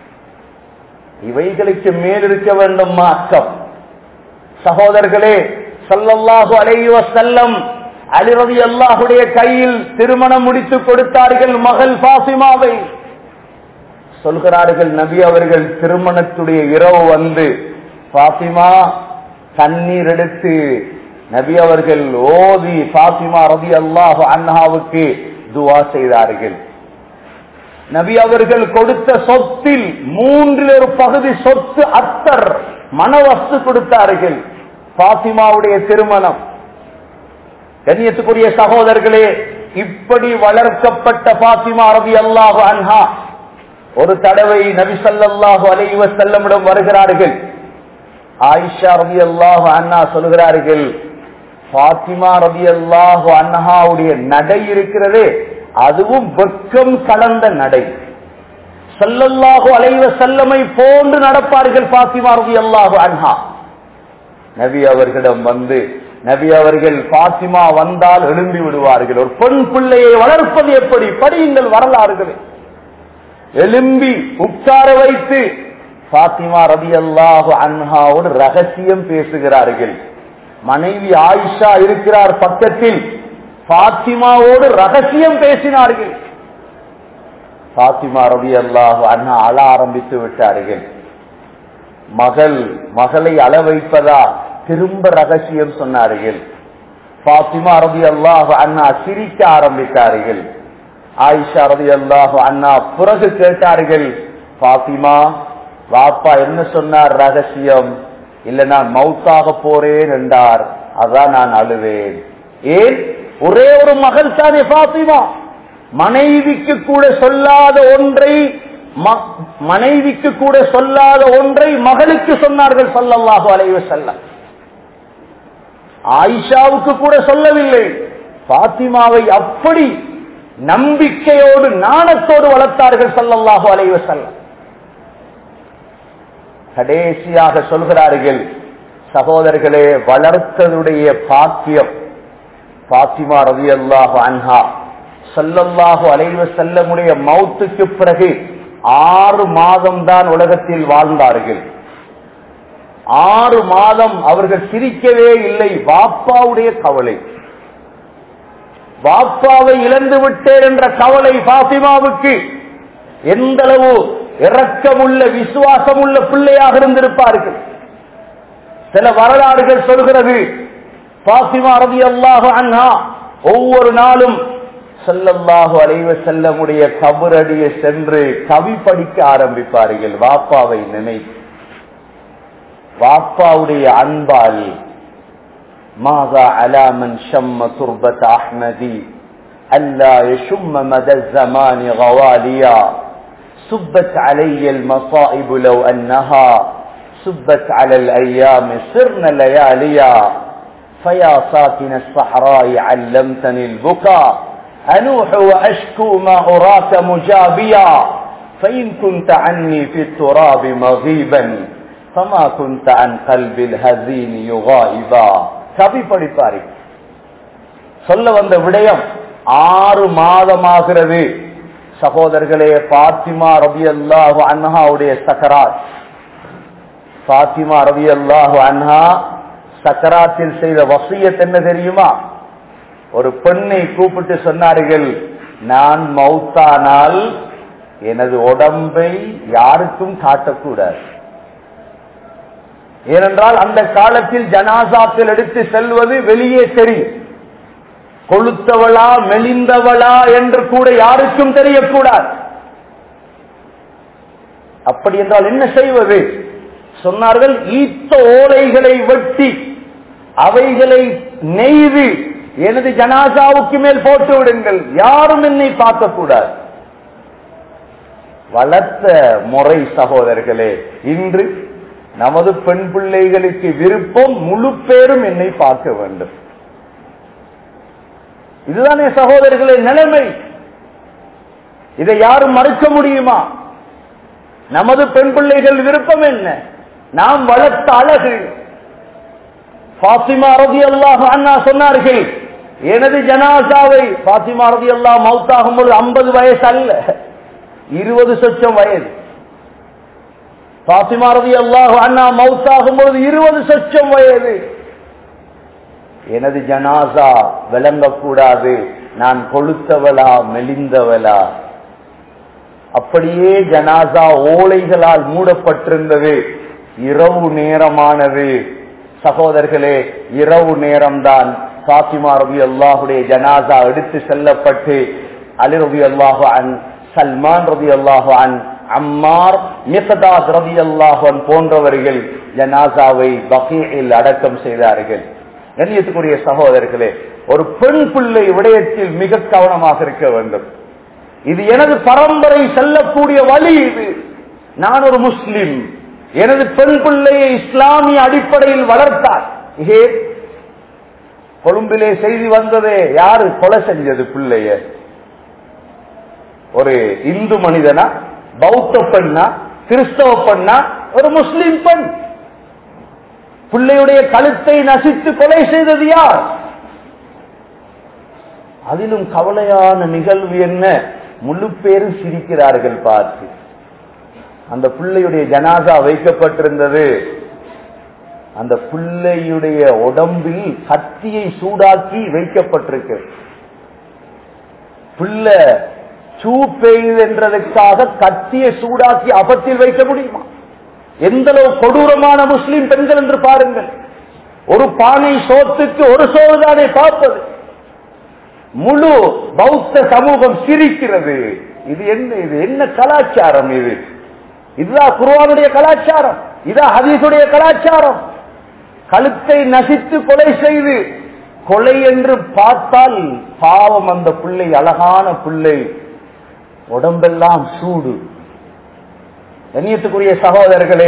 இவைகளுக்கு மேலிருக்க வேண்டும் மார்க்கம் சகோதரர்களே சல்லல்லாஹு அலைவ செல்லம் அலிரதி அல்லாஹுடைய கையில் திருமணம் முடித்து கொடுத்தார்கள் மகள் பாசிமாவை சொல்கிறார்கள் நபி அவர்கள் திருமணத்துடைய இரவு வந்து பாத்திமா தண்ணீர் எடுத்து நபி அவர்கள் ஓதி பாத்திமா ரபி அல்லாஹு அண்ணாவுக்கு துவா செய்தார்கள் நபி அவர்கள் கொடுத்த சொத்தில் மூன்றில் ஒரு பகுதி சொத்து அத்தர் மனவஸ்து கொடுத்தார்கள் பாத்திமாவுடைய திருமணம் கண்ணியத்துக்குரிய சகோதரர்களே இப்படி வளர்க்கப்பட்ட பாத்திமா ரபி அல்லாஹு அன்ஹா ஒரு தடவை நபி சல்லாஹு அலைவ செல்லமிடம் வருகிறார்கள் ஆயிஷா ரபி அல்லாஹு அண்ணா சொல்கிறார்கள் பாத்திமா ரபி அல்லாஹு அண்ணாவுடைய நடை இருக்கிறதே அதுவும் வெக்கம் கலந்த நடை சல்லல்லாஹு அலைவ செல்லமை போன்று நடப்பார்கள் பாத்திமா ரபி அல்லாஹு அன்ஹா நபி அவர்களிடம் வந்து நபி அவர்கள் பாத்திமா வந்தால் எழும்பி விடுவார்கள் ஒரு பெண் பிள்ளையை வளர்ப்பது எப்படி படியுங்கள் வரலாறுகளை எலும்பி உட்கார வைத்து பாத்திமா ரபி அல்லாஹு அன்ஹாவோடு ரகசியம் பேசுகிறார்கள் மனைவி ஆயிஷா இருக்கிறார் பக்கத்தில் பாத்திமாவோடு ரகசியம் பேசினார்கள் பாத்திமா ரவி அல்லாஹ் அண்ணா அழ ஆரம்பித்து விட்டார்கள் மகள் மகளை அள வைப்பதா திரும்ப ரகசியம் சொன்னார்கள் பாத்திமா ரவி அல்லாஹ் அண்ணா சிரிக்க ஆரம்பித்தார்கள் ஆயிஷா ரவி அல்லாஹ் அண்ணா பிறகு கேட்டார்கள் பாத்திமா வாப்பா என்ன சொன்னார் ரகசியம் இல்ல நான் மவுத்தாக போறேன் என்றார் அதான் நான் அழுவேன் ஏன் ஒரே ஒரு மகள் தானே பாத்திமா மனைவிக்கு கூட சொல்லாத ஒன்றை மனைவிக்கு கூட சொல்லாத ஒன்றை மகளுக்கு சொன்னார்கள் சொல்லல்லாஹு அலைவ செல்ல ஆயிஷாவுக்கு கூட சொல்லவில்லை பாத்திமாவை அப்படி நம்பிக்கையோடு நாணத்தோடு வளர்த்தார்கள் சல்லல்லாஹு அலைவ செல்ல கடைசியாக சொல்கிறார்கள் சகோதரர்களே வளர்த்ததுடைய பாக்கியம் பாத்திமா ரவி அல்லாஹு அன்ஹா சல்லல்லாஹு அலைவ செல்லமுடைய மௌத்துக்கு பிறகு ஆறு மாதம் தான் உலகத்தில் வாழ்ந்தார்கள் ஆறு மாதம் அவர்கள் சிரிக்கவே இல்லை வாப்பாவுடைய கவலை வாப்பாவை இழந்து விட்டேன் என்ற கவலை பாத்திமாவுக்கு எந்த அளவு இரக்கமுள்ள விசுவாசமுள்ள பிள்ளையாக இருந்திருப்பார்கள் சில வரலாறுகள் சொல்கிறது பாத்திமா ரவி அல்லாஹு அண்ணா ஒவ்வொரு நாளும் செல்லல்லாஹு அலைவ செல்லமுடைய கபரடிய சென்று கவி படிக்க ஆரம்பிப்பார்கள் வாப்பாவை நினைத்து வாப்பாவுடைய அன்பால் மாதா அலாமன் ஷம்ம துர்பத் அஹ்மதி அல்லா يشم مدى الزمان غواليا سبت علي المصائب لو أنها سبت على الأيام سرن لياليا فيا ساكن الصحراء علمتني البكاء أنوح وأشكو ما أراك مجابيا فإن كنت عني في التراب مغيبا فما كنت عن قلب الهزين يغائبا கவி படிப்பாரு சொல்ல வந்த விடயம் ஆறு மாதமாகிறது சகோதரர்களே பாத்திமா ரபி அல்லாஹு அன்ஹாவுடைய சக்கராத் பாத்திமா ரபி அல்லாஹு அன்ஹா சக்கராத்தில் செய்த வசியத் என்ன தெரியுமா ஒரு பெண்ணை கூப்பிட்டு சொன்னார்கள் நான் மௌத்தானால் எனது உடம்பை யாருக்கும் காட்டக்கூடாது ஏனென்றால் அந்த காலத்தில் ஜனாசாத்தில் எடுத்து செல்வது வெளியே தெரியும் கொளுத்தவளா மெலிந்தவளா என்று கூட யாருக்கும் தெரியக்கூடாது அப்படி என்றால் என்ன செய்வது சொன்னார்கள் ஈத்த ஓலைகளை வெட்டி அவைகளை நெய்து எனது ஜனாசாவுக்கு மேல் போட்டு விடுங்கள் யாரும் என்னை பார்க்கக்கூடாது வளர்த்த முறை சகோதரர்களே இன்று நமது பெண் பிள்ளைகளுக்கு விருப்பம் முழு பேரும் என்னை பார்க்க வேண்டும் இதுதானே சகோதரர்களே நிலைமை இதை யாரும் மறுக்க முடியுமா நமது பெண் பிள்ளைகள் விருப்பம் என்ன நாம் வளர்த்த அழகு பாத்திமா ரதி அல்லாஹ் அண்ணா சொன்னார்கள் எனது ஜனாசாவை பாத்திமா ரதி அல்லாஹ் மவுத்தாகும் பொழுது ஐம்பது வயசு அல்ல இருபது சொச்சம் வயது பாத்திமா ரதி அல்லாஹ் அண்ணா மவுத்தாகும் பொழுது இருபது சொச்சம் வயது எனது ஜனாசா விளங்கக்கூடாது நான் கொளுத்தவளா மெலிந்தவளா அப்படியே ஜனாசா ஓலைகளால் மூடப்பட்டிருந்தது இரவு நேரமானது சகோதரர்களே இரவு நேரம்தான் பாத்திமா ரபி அல்லாஹுடைய ஜனாசா எடுத்து செல்லப்பட்டு அலி ரபி அல்லாஹு அன் சல்மான் ரபி அல்லாஹு அன் அம்மார் மிசதாத் ரபி அல்லாஹன் போன்றவர்கள் ஜனாசாவை பகீல் அடக்கம் செய்தார்கள் கண்ணியத்துக்குரிய சகோதரர்களே ஒரு பெண் பிள்ளை விடயத்தில் மிக கவனமாக இருக்க வேண்டும் இது எனது பரம்பரை செல்லக்கூடிய வழி இது நான் ஒரு முஸ்லிம் எனது பெண் பிள்ளையை இஸ்லாமிய அடிப்படையில் வளர்த்தார் ஏ கொழும்பிலே செய்தி வந்ததே யாரு கொலை செஞ்சது பிள்ளைய ஒரு இந்து மனிதனா பௌத்த பெண்ணா கிறிஸ்தவ பெண்ணா ஒரு முஸ்லிம் பெண் பிள்ளையுடைய கழுத்தை நசித்து கொலை செய்தது யார் அதிலும் கவலையான நிகழ்வு என்ன முழு பேரும் சிரிக்கிறார்கள் பார்த்து அந்த பிள்ளையுடைய ஜனாசா வைக்கப்பட்டிருந்தது அந்த பிள்ளையுடைய உடம்பில் கத்தியை சூடாக்கி வைக்கப்பட்டிருக்கு பிள்ளை சூ பெய்யுது என்றதுக்காக கத்திய சூடாக்கி அபத்தில் வைக்க முடியுமா எந்த அளவு கொடூரமான முஸ்லிம் பெண்கள் என்று பாருங்கள் ஒரு பானை சோத்துக்கு ஒரு சோறுதானே பார்ப்பது முழு பௌத்த சமூகம் சிரிக்கிறது இது என்ன இது என்ன கலாச்சாரம் இது இதுதான் குருவானுடைய கலாச்சாரம் இதான் ஹதீஸுடைய கலாச்சாரம் கழுத்தை நசித்து கொலை செய்து கொலை என்று பார்த்தால் பாவம் அந்த பிள்ளை அழகான பிள்ளை உடம்பெல்லாம் சூடு கண்ணியத்துக்குரிய சகோதரர்களே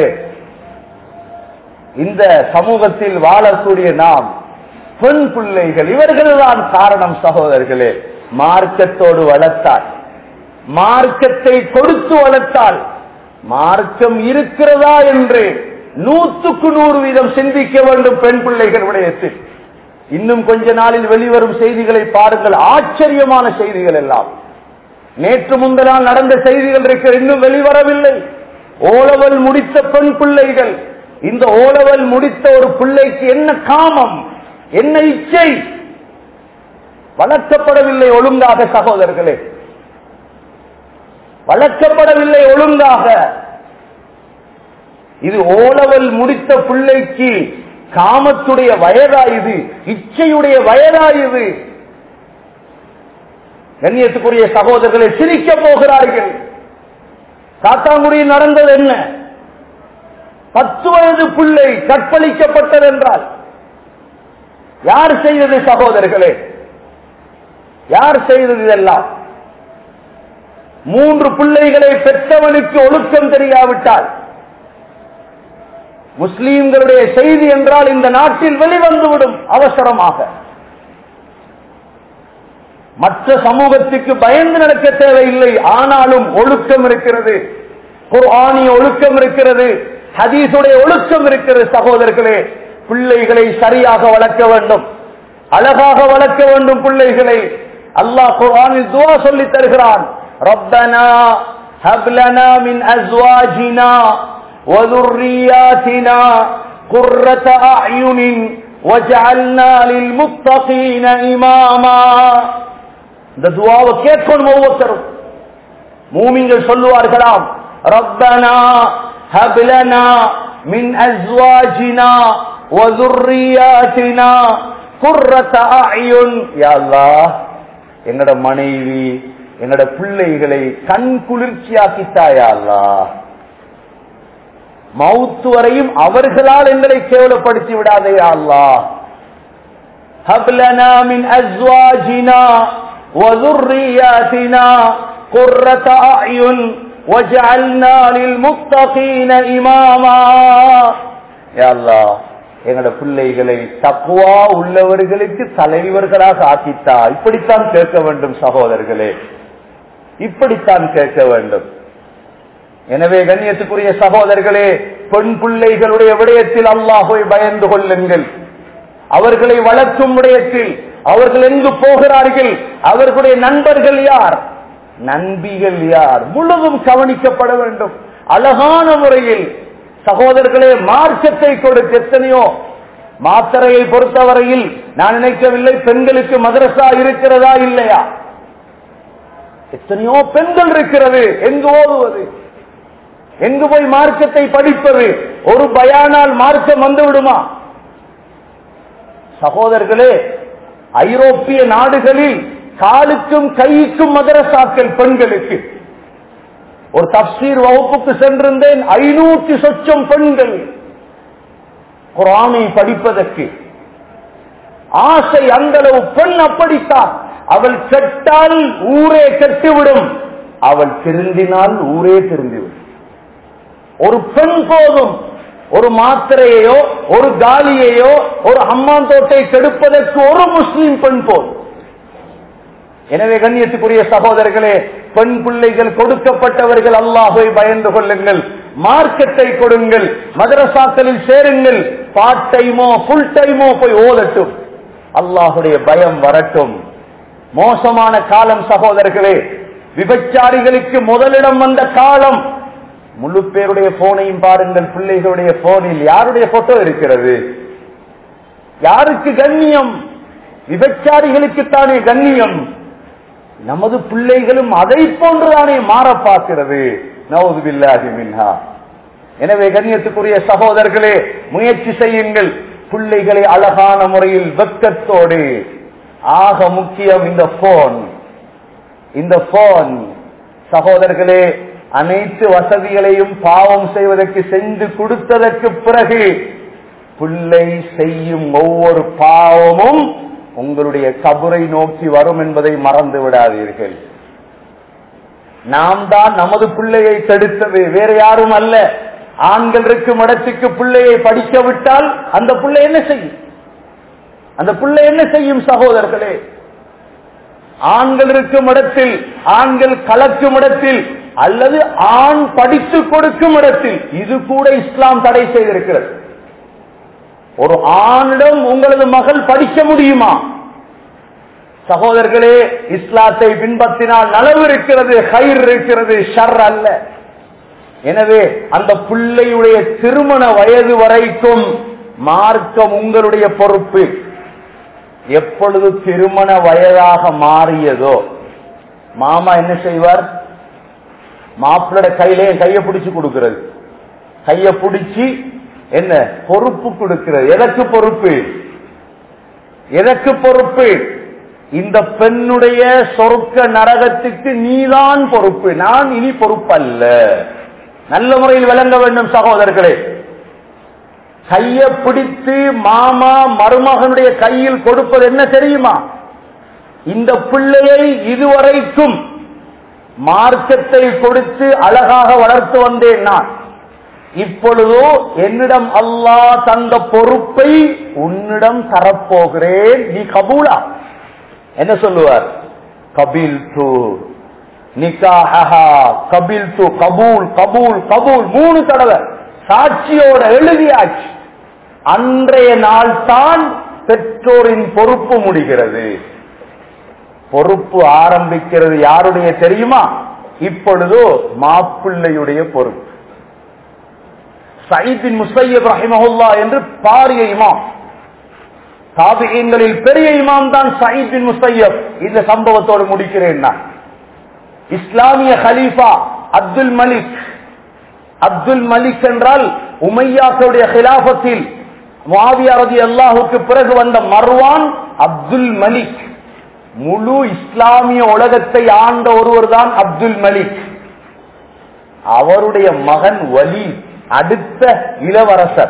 இந்த சமூகத்தில் வாழக்கூடிய நாம் பெண் பிள்ளைகள் இவர்கள்தான் காரணம் சகோதரர்களே மார்க்கத்தோடு வளர்த்தால் மார்க்கத்தை கொடுத்து வளர்த்தால் மார்க்கம் இருக்கிறதா என்று நூற்றுக்கு நூறு வீதம் சிந்திக்க வேண்டும் பெண் பிள்ளைகள் விடயத்தில் இன்னும் கொஞ்ச நாளில் வெளிவரும் செய்திகளை பாருங்கள் ஆச்சரியமான செய்திகள் எல்லாம் நேற்று முந்தனால் நடந்த செய்திகள் இருக்க இன்னும் வெளிவரவில்லை ஓலவல் முடித்த பெண் பிள்ளைகள் இந்த ஓலவல் முடித்த ஒரு பிள்ளைக்கு என்ன காமம் என்ன இச்சை வளர்க்கப்படவில்லை ஒழுங்காக சகோதரர்களே வளர்க்கப்படவில்லை ஒழுங்காக இது ஓலவல் முடித்த பிள்ளைக்கு காமத்துடைய வயதா இது இச்சையுடைய வயதா இது கண்ணியத்துக்குரிய சகோதரர்களை சிரிக்க போகிறார்கள் காத்தாங்குடியில் நடந்தது என்ன பத்து வயது பிள்ளை கற்பழிக்கப்பட்டது என்றால் யார் செய்தது சகோதரர்களே யார் செய்தது இதெல்லாம் மூன்று பிள்ளைகளை பெற்றவனுக்கு ஒழுக்கம் தெரியாவிட்டால் முஸ்லீம்களுடைய செய்தி என்றால் இந்த நாட்டில் வெளிவந்துவிடும் அவசரமாக மற்ற சமூகத்துக்கு பயந்து நடக்க தேவையில்லை ஆனாலும் ஒழுக்கம் இருக்கிறது குர்ஆனிய ஒழுக்கம் இருக்கிறது ஹதீஸுடைய ஒழுக்கம் இருக்கிறது சகோதரர்களே பிள்ளைகளை சரியாக வளர்க்க வேண்டும் அழகாக வளர்க்க வேண்டும் பிள்ளைகளை அல்லாஹ் குர்ஆனில் துவா சொல்லி தருகிறான் ரப்பனா ஹப் லனா மின் அஸ்வாஜினா وذرياتنا قرة أعين وجعلنا للمتقين إماما இந்த துவாவை கேட்கணும் ஒவ்வொருத்தரும் மூமிங்கள் சொல்லுவார்களாம் ரப்பனா ஹபிலனா மின் அஸ்வாஜினா வதுர்ரியாத்தினா குர்ரத அயுன் யா அல்லாஹ் எங்கட மனைவி எங்கட பிள்ளைகளை கண் குளிர்ச்சியாக்கித்தாயா அல்லாஹ் மவுத்து வரையும் அவர்களால் எங்களை கேவலப்படுத்தி விடாதே அல்லாஹ் ஹப்லனா மின் அஸ்வாஜினா وذرياتنا قرة أعين وجعلنا للمتقين إماما يا الله எங்களோட பிள்ளைகளை தக்குவா உள்ளவர்களுக்கு தலைவர்களாக ஆக்கித்தா இப்படித்தான் கேட்க வேண்டும் சகோதரர்களே இப்படித்தான் கேட்க வேண்டும் எனவே கண்ணியத்துக்குரிய சகோதரர்களே பெண் பிள்ளைகளுடைய விடயத்தில் அல்லாஹை பயந்து கொள்ளுங்கள் அவர்களை வளர்க்கும் விடயத்தில் அவர்கள் எங்கு போகிறார்கள் அவர்களுடைய நண்பர்கள் யார் நண்பிகள் யார் முழுதும் கவனிக்கப்பட வேண்டும் அழகான முறையில் சகோதரர்களே மார்க்கத்தை கொடுக்க எத்தனையோ மாத்திரையை பொறுத்தவரையில் நான் நினைக்கவில்லை பெண்களுக்கு மதரசா இருக்கிறதா இல்லையா எத்தனையோ பெண்கள் இருக்கிறது எங்கு ஓதுவது எங்கு போய் மார்க்கத்தை படிப்பது ஒரு பயானால் மார்க்கம் வந்து விடுமா சகோதரர்களே ஐரோப்பிய நாடுகளில் காலுக்கும் கைக்கும் மதரசாக்கள் பெண்களுக்கு ஒரு தப்சீர் வகுப்புக்கு சென்றிருந்தேன் ஐநூற்றி சொச்சம் பெண்கள் குரானை படிப்பதற்கு ஆசை அந்தளவு பெண் அப்படித்தான் அவள் கெட்டால் ஊரே கெட்டுவிடும் அவள் திருந்தினால் ஊரே திருந்திவிடும் ஒரு பெண் போதும் ஒரு மாத்திரையோ ஒரு காலியையோ ஒரு அம்மான் தோட்டை கெடுப்பதற்கு ஒரு முஸ்லிம் பெண் போதும் எனவே கண்ணியத்துக்குரிய சகோதரர்களே பெண் பிள்ளைகள் கொடுக்கப்பட்டவர்கள் அல்லாஹை பயந்து கொள்ளுங்கள் மார்க்கத்தை கொடுங்கள் மதரசாக்களில் சேருங்கள் பார்ட் டைமோ ஃபுல் டைமோ போய் ஓதட்டும் அல்லாஹுடைய பயம் வரட்டும் மோசமான காலம் சகோதரர்களே விபச்சாரிகளுக்கு முதலிடம் வந்த காலம் முழு பேருடைய போனையும் பாருங்கள் பிள்ளைகளுடைய போனில் யாருடைய போட்டோ இருக்கிறது யாருக்கு கண்ணியம் விபச்சாரிகளுக்குத்தானே கண்ணியம் நமது பிள்ளைகளும் அதை போன்றுதானே மாற பார்க்கிறது நவது பில்லாஹி மின்ஹா எனவே கண்ணியத்துக்குரிய சகோதரர்களே முயற்சி செய்யுங்கள் பிள்ளைகளை அழகான முறையில் வெக்கத்தோடு ஆக முக்கியம் இந்த போன் இந்த போன் சகோதரர்களே அனைத்து வசதிகளையும் பாவம் செய்வதற்கு சென்று கொடுத்ததற்கு பிறகு பிள்ளை செய்யும் ஒவ்வொரு பாவமும் உங்களுடைய கபரை நோக்கி வரும் என்பதை மறந்து விடாதீர்கள் நாம் தான் நமது பிள்ளையை தடுத்தது வேற யாரும் அல்ல ஆண்கள் இருக்கும் இடத்துக்கு பிள்ளையை படிக்க விட்டால் அந்த பிள்ளை என்ன செய்யும் அந்த பிள்ளை என்ன செய்யும் சகோதரர்களே ஆண்கள் இருக்கும் இடத்தில் ஆண்கள் கலக்கும் இடத்தில் அல்லது ஆண் படித்து கொடுக்கும் இடத்தில் இது கூட இஸ்லாம் தடை செய்திருக்கிறது ஒரு ஆணிடம் உங்களது மகள் படிக்க முடியுமா சகோதரர்களே இஸ்லாத்தை பின்பற்றினால் நலவு இருக்கிறது கயிர் இருக்கிறது ஷர் அல்ல எனவே அந்த பிள்ளையுடைய திருமண வயது வரைக்கும் மார்க்கம் உங்களுடைய பொறுப்பு எப்பொழுது திருமண வயதாக மாறியதோ மாமா என்ன செய்வார் மாப்பிள்ளோட கையிலே கையை பிடிச்சு கொடுக்கிறது கையை பிடிச்சு என்ன பொறுப்பு கொடுக்கிறது எதற்கு பொறுப்பு எதற்கு பொறுப்பு இந்த பெண்ணுடைய சொருக்க நரகத்துக்கு நீதான் பொறுப்பு நான் இனி பொறுப்பல்ல நல்ல முறையில் விளங்க வேண்டும் சகோதரர்களே கைய பிடித்து மாமா மருமகனுடைய கையில் கொடுப்பது என்ன தெரியுமா இந்த பிள்ளையை இதுவரைக்கும் மார்க்கத்தை கொடுத்து அழகாக வளர்த்து வந்தேன் நான் இப்பொழுதோ என்னிடம் அல்லாஹ் தந்த பொறுப்பை உன்னிடம் தரப்போகிறேன் நீ கபூலா என்ன சொல்லுவார் கபில் டு நிக்காஹா கபில் டு கபூல் கபூல் கபூல் மூணு தடவை சாட்சியோட எழுதியாச்சு அன்றைய நாள் தான் பெற்றோரின் பொறுப்பு முடிகிறது பொறுப்பு ஆரம்பிக்கிறது யாருடைய தெரியுமா இப்பொழுதோ மாப்பிள்ளையுடைய பொறுப்பு சயிதின் முசையப் ரஹிமஹுல்லா என்று பாரிய இமாம் தாபியங்களில் பெரிய இமாம் தான் சயித் பின் முசையப் இந்த சம்பவத்தோடு முடிக்கிறேன் நான் இஸ்லாமிய ஹலீஃபா அப்துல் மலிக் அப்துல் மலிக் என்றால் உமையாக்களுடைய ஹிலாபத்தில் மாவியாரதி அல்லாஹுக்கு பிறகு வந்த மர்வான் அப்துல் மலிக் முழு இஸ்லாமிய உலகத்தை ஆண்ட ஒருவர் தான் அப்துல் மலிக் அவருடைய மகன் வலி அடுத்த இளவரசர்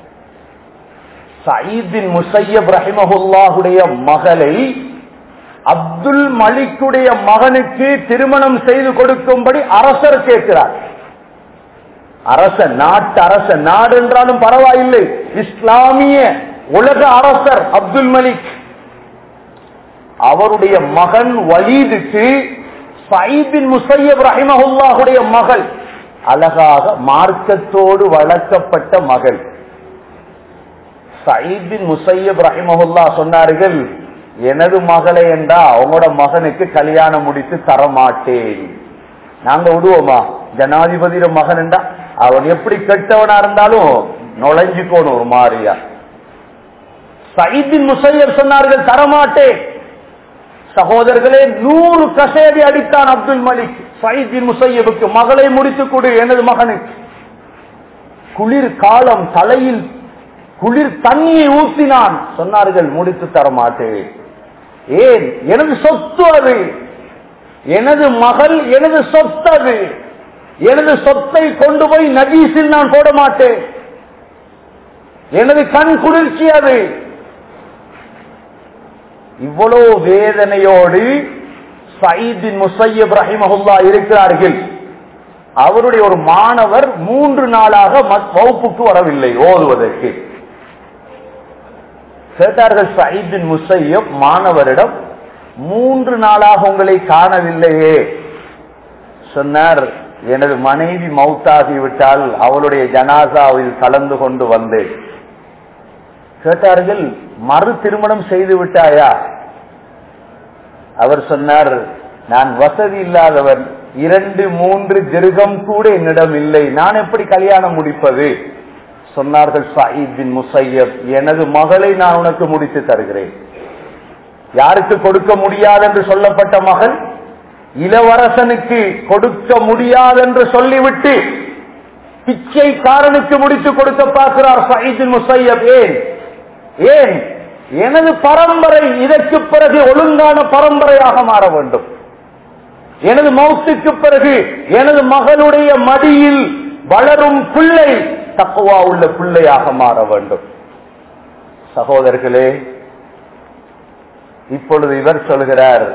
சயீதின் முசையப் ரஹிமஹுல்லாஹுடைய மகளை அப்துல் மலிக்குடைய மகனுக்கு திருமணம் செய்து கொடுக்கும்படி அரசர் கேட்கிறார் அரசன் நாட்டு அரசன் நாடு என்றாலும் பரவாயில்லை இஸ்லாமிய உலக அரசர் அப்துல் மலிக் அவருடைய மகன் வலீதுக்கு சயீதின் முசையப் ரஹிமஹுல்லாஹுடைய மகள் அழகாக மார்க்கத்தோடு வளர்க்கப்பட்ட மகள் சயீதின் முசையப் ரஹிமஹுல்லா சொன்னார்கள் எனது மகளை என்றா அவங்களோட மகனுக்கு கல்யாணம் முடித்து தரமாட்டேன் நாங்க விடுவோமா ஜனாதிபதியோட மகன் என்றா அவன் எப்படி கெட்டவனா இருந்தாலும் நுழைஞ்சுக்கோணும் ஒரு மாதிரியா சயீதின் முசையப் சொன்னார்கள் தரமாட்டேன் சகோதரர்களே நூறு கசேடி அடித்தான் அப்துல் மலிக் சயீதின் முசையபுக்கு மகளை முடித்துக் கொடு எனது மகனுக்கு குளிர் காலம் தலையில் குளிர் தண்ணியை ஊற்றினான் சொன்னார்கள் முடித்து தர மாட்டேன் ஏன் எனது சொத்து அது எனது மகள் எனது சொத்து அது எனது சொத்தை கொண்டு போய் நஜீஸில் நான் போட மாட்டேன் எனது கண் குளிர்ச்சி அது இவ்வளவு வேதனையோடு சயீதின் முசையப் ரஹிமஹுல்லா இருக்கிறார்கள் அவருடைய ஒரு மாணவர் மூன்று நாளாக வகுப்புக்கு வரவில்லை ஓதுவதற்கு கேட்டார்கள் சயீதின் முசையப் மாணவரிடம் மூன்று நாளாக உங்களை காணவில்லையே சொன்னார் எனது மனைவி மௌத்தாகிவிட்டால் அவளுடைய ஜனாசாவில் கலந்து கொண்டு வந்தேன் கேட்டார்கள் மறு திருமணம் செய்து விட்டாயா அவர் சொன்னார் நான் வசதி இல்லாதவன் இரண்டு மூன்று திருகம் கூட என்னிடம் இல்லை நான் எப்படி கல்யாணம் முடிப்பது சொன்னார்கள் சயீத் பின் முசையப் எனது மகளை நான் உனக்கு முடித்து தருகிறேன் யாருக்கு கொடுக்க முடியாது என்று சொல்லப்பட்ட மகள் இளவரசனுக்கு கொடுக்க முடியாதென்று சொல்லிவிட்டு பிச்சைக்காரனுக்கு முடித்து கொடுக்க பார்க்கிறார் சயீது முசையப் ஏன் ஏன் எனது பரம்பரை இதற்கு பிறகு ஒழுங்கான பரம்பரையாக மாற வேண்டும் எனது மௌத்துக்கு பிறகு எனது மகளுடைய மடியில் வளரும் பிள்ளை தக்குவா உள்ள பிள்ளையாக மாற வேண்டும் சகோதரர்களே இப்பொழுது இவர் சொல்கிறார்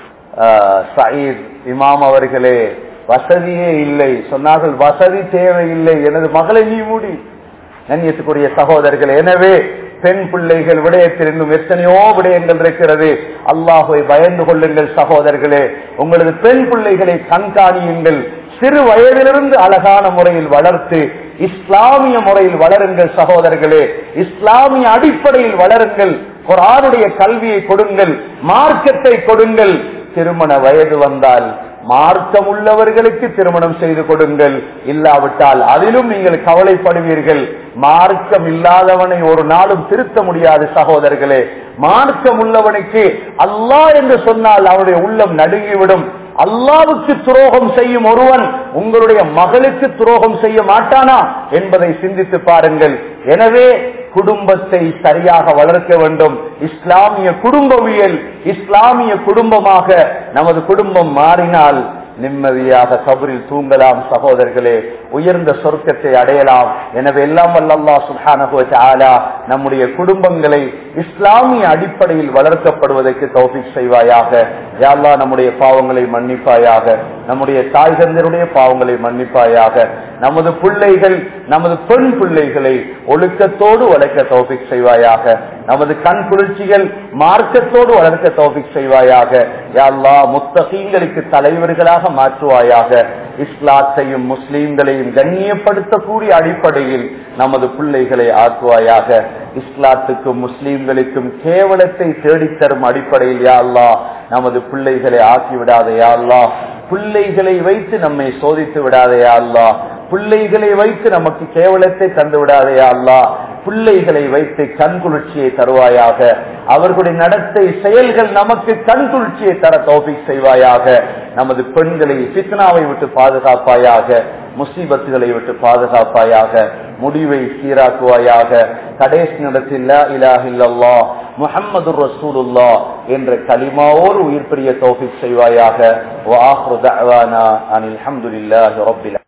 சயீத் இமாம் அவர்களே வசதியே இல்லை சொன்னார்கள் வசதி தேவையில்லை எனது மகளை நீ மூடி கண்ணியத்துக்குரிய சகோதரர்கள் எனவே பெண் பிள்ளைகள் விடயத்தில் இன்னும் எத்தனையோ விடயங்கள் இருக்கிறது அல்லாஹுவை பயந்து கொள்ளுங்கள் சகோதரர்களே உங்களது பெண் பிள்ளைகளை கண்காணியுங்கள் சிறு வயதிலிருந்து அழகான முறையில் வளர்த்து இஸ்லாமிய முறையில் வளருங்கள் சகோதரர்களே இஸ்லாமிய அடிப்படையில் வளருங்கள் குரானுடைய கல்வியை கொடுங்கள் மார்க்கத்தை கொடுங்கள் திருமண வயது வந்தால் மார்க்கம் உள்ளவர்களுக்கு திருமணம் செய்து கொடுங்கள் இல்லாவிட்டால் அதிலும் நீங்கள் கவலைப்படுவீர்கள் மார்க்கம் இல்லாதவனை ஒரு நாளும் திருத்த முடியாது சகோதரர்களே மார்க்கம் உள்ளவனுக்கு அல்லாஹ் என்று சொன்னால் அவனுடைய உள்ளம் நடுங்கிவிடும் அல்லாவுக்கு துரோகம் செய்யும் ஒருவன் உங்களுடைய மகளுக்கு துரோகம் செய்ய மாட்டானா என்பதை சிந்தித்து பாருங்கள் எனவே குடும்பத்தை சரியாக வளர்க்க வேண்டும் இஸ்லாமிய குடும்பவியல் இஸ்லாமிய குடும்பமாக நமது குடும்பம் மாறினால் நிம்மதியாக கபரில் தூங்கலாம் சகோதரர்களே உயர்ந்த சொர்க்கத்தை அடையலாம் எனவே எல்லாம் வல்லல்லா சுல்ஹானா நம்முடைய குடும்பங்களை இஸ்லாமிய அடிப்படையில் வளர்க்கப்படுவதற்கு தௌஃபிக் செய்வாயாக யாழ்லா நம்முடைய பாவங்களை மன்னிப்பாயாக நம்முடைய தாய் தந்தருடைய பாவங்களை மன்னிப்பாயாக நமது பிள்ளைகள் நமது பெண் பிள்ளைகளை ஒழுக்கத்தோடு வளர்க்க தௌஃபிக் செய்வாயாக நமது கண் குளிர்ச்சிகள் மார்க்கத்தோடு வளர்க்க தௌஃபிக் செய்வாயாக யாழ்லா முத்தகீங்களுக்கு தலைவர்களாக மாற்றுவாயாக இஸ்லாத்தையும் முஸ்லீம்களையும் கண்ணியப்படுத்தக்கூடிய அடிப்படையில் நமது பிள்ளைகளை ஆக்குவாயாக இஸ்லாத்துக்கும் முஸ்லீம்களுக்கும் கேவலத்தை தேடித்தரும் அடிப்படையில் யா அல்லா நமது பிள்ளைகளை ஆக்கி விடாதே யா அல்லா பிள்ளைகளை வைத்து நம்மை சோதித்து விடாதே யா அல்லா பிள்ளைகளை வைத்து நமக்கு கேவலத்தை தந்து விடாதே யா அல்லா பிள்ளைகளை வைத்து கண்குளிர்ச்சியை தருவாயாக அவர்களுடைய நடத்தை செயல்கள் நமக்கு கண்குளிர்ச்சியை தர தோபிக் செய்வாயாக நமது பெண்களை பித்னாவை விட்டு பாதுகாப்பாயாக முசீபத்துகளை விட்டு பாதுகாப்பாயாக முடிவை சீராக்குவாயாக கடைசி நடத்தில் இலாஹில்லா முஹம்மது ரசூலுல்லா என்ற கலிமாவோடு உயிர் பெரிய தோபிக் செய்வாயாக அனில் அஹமதுல்லாஹி ரபில்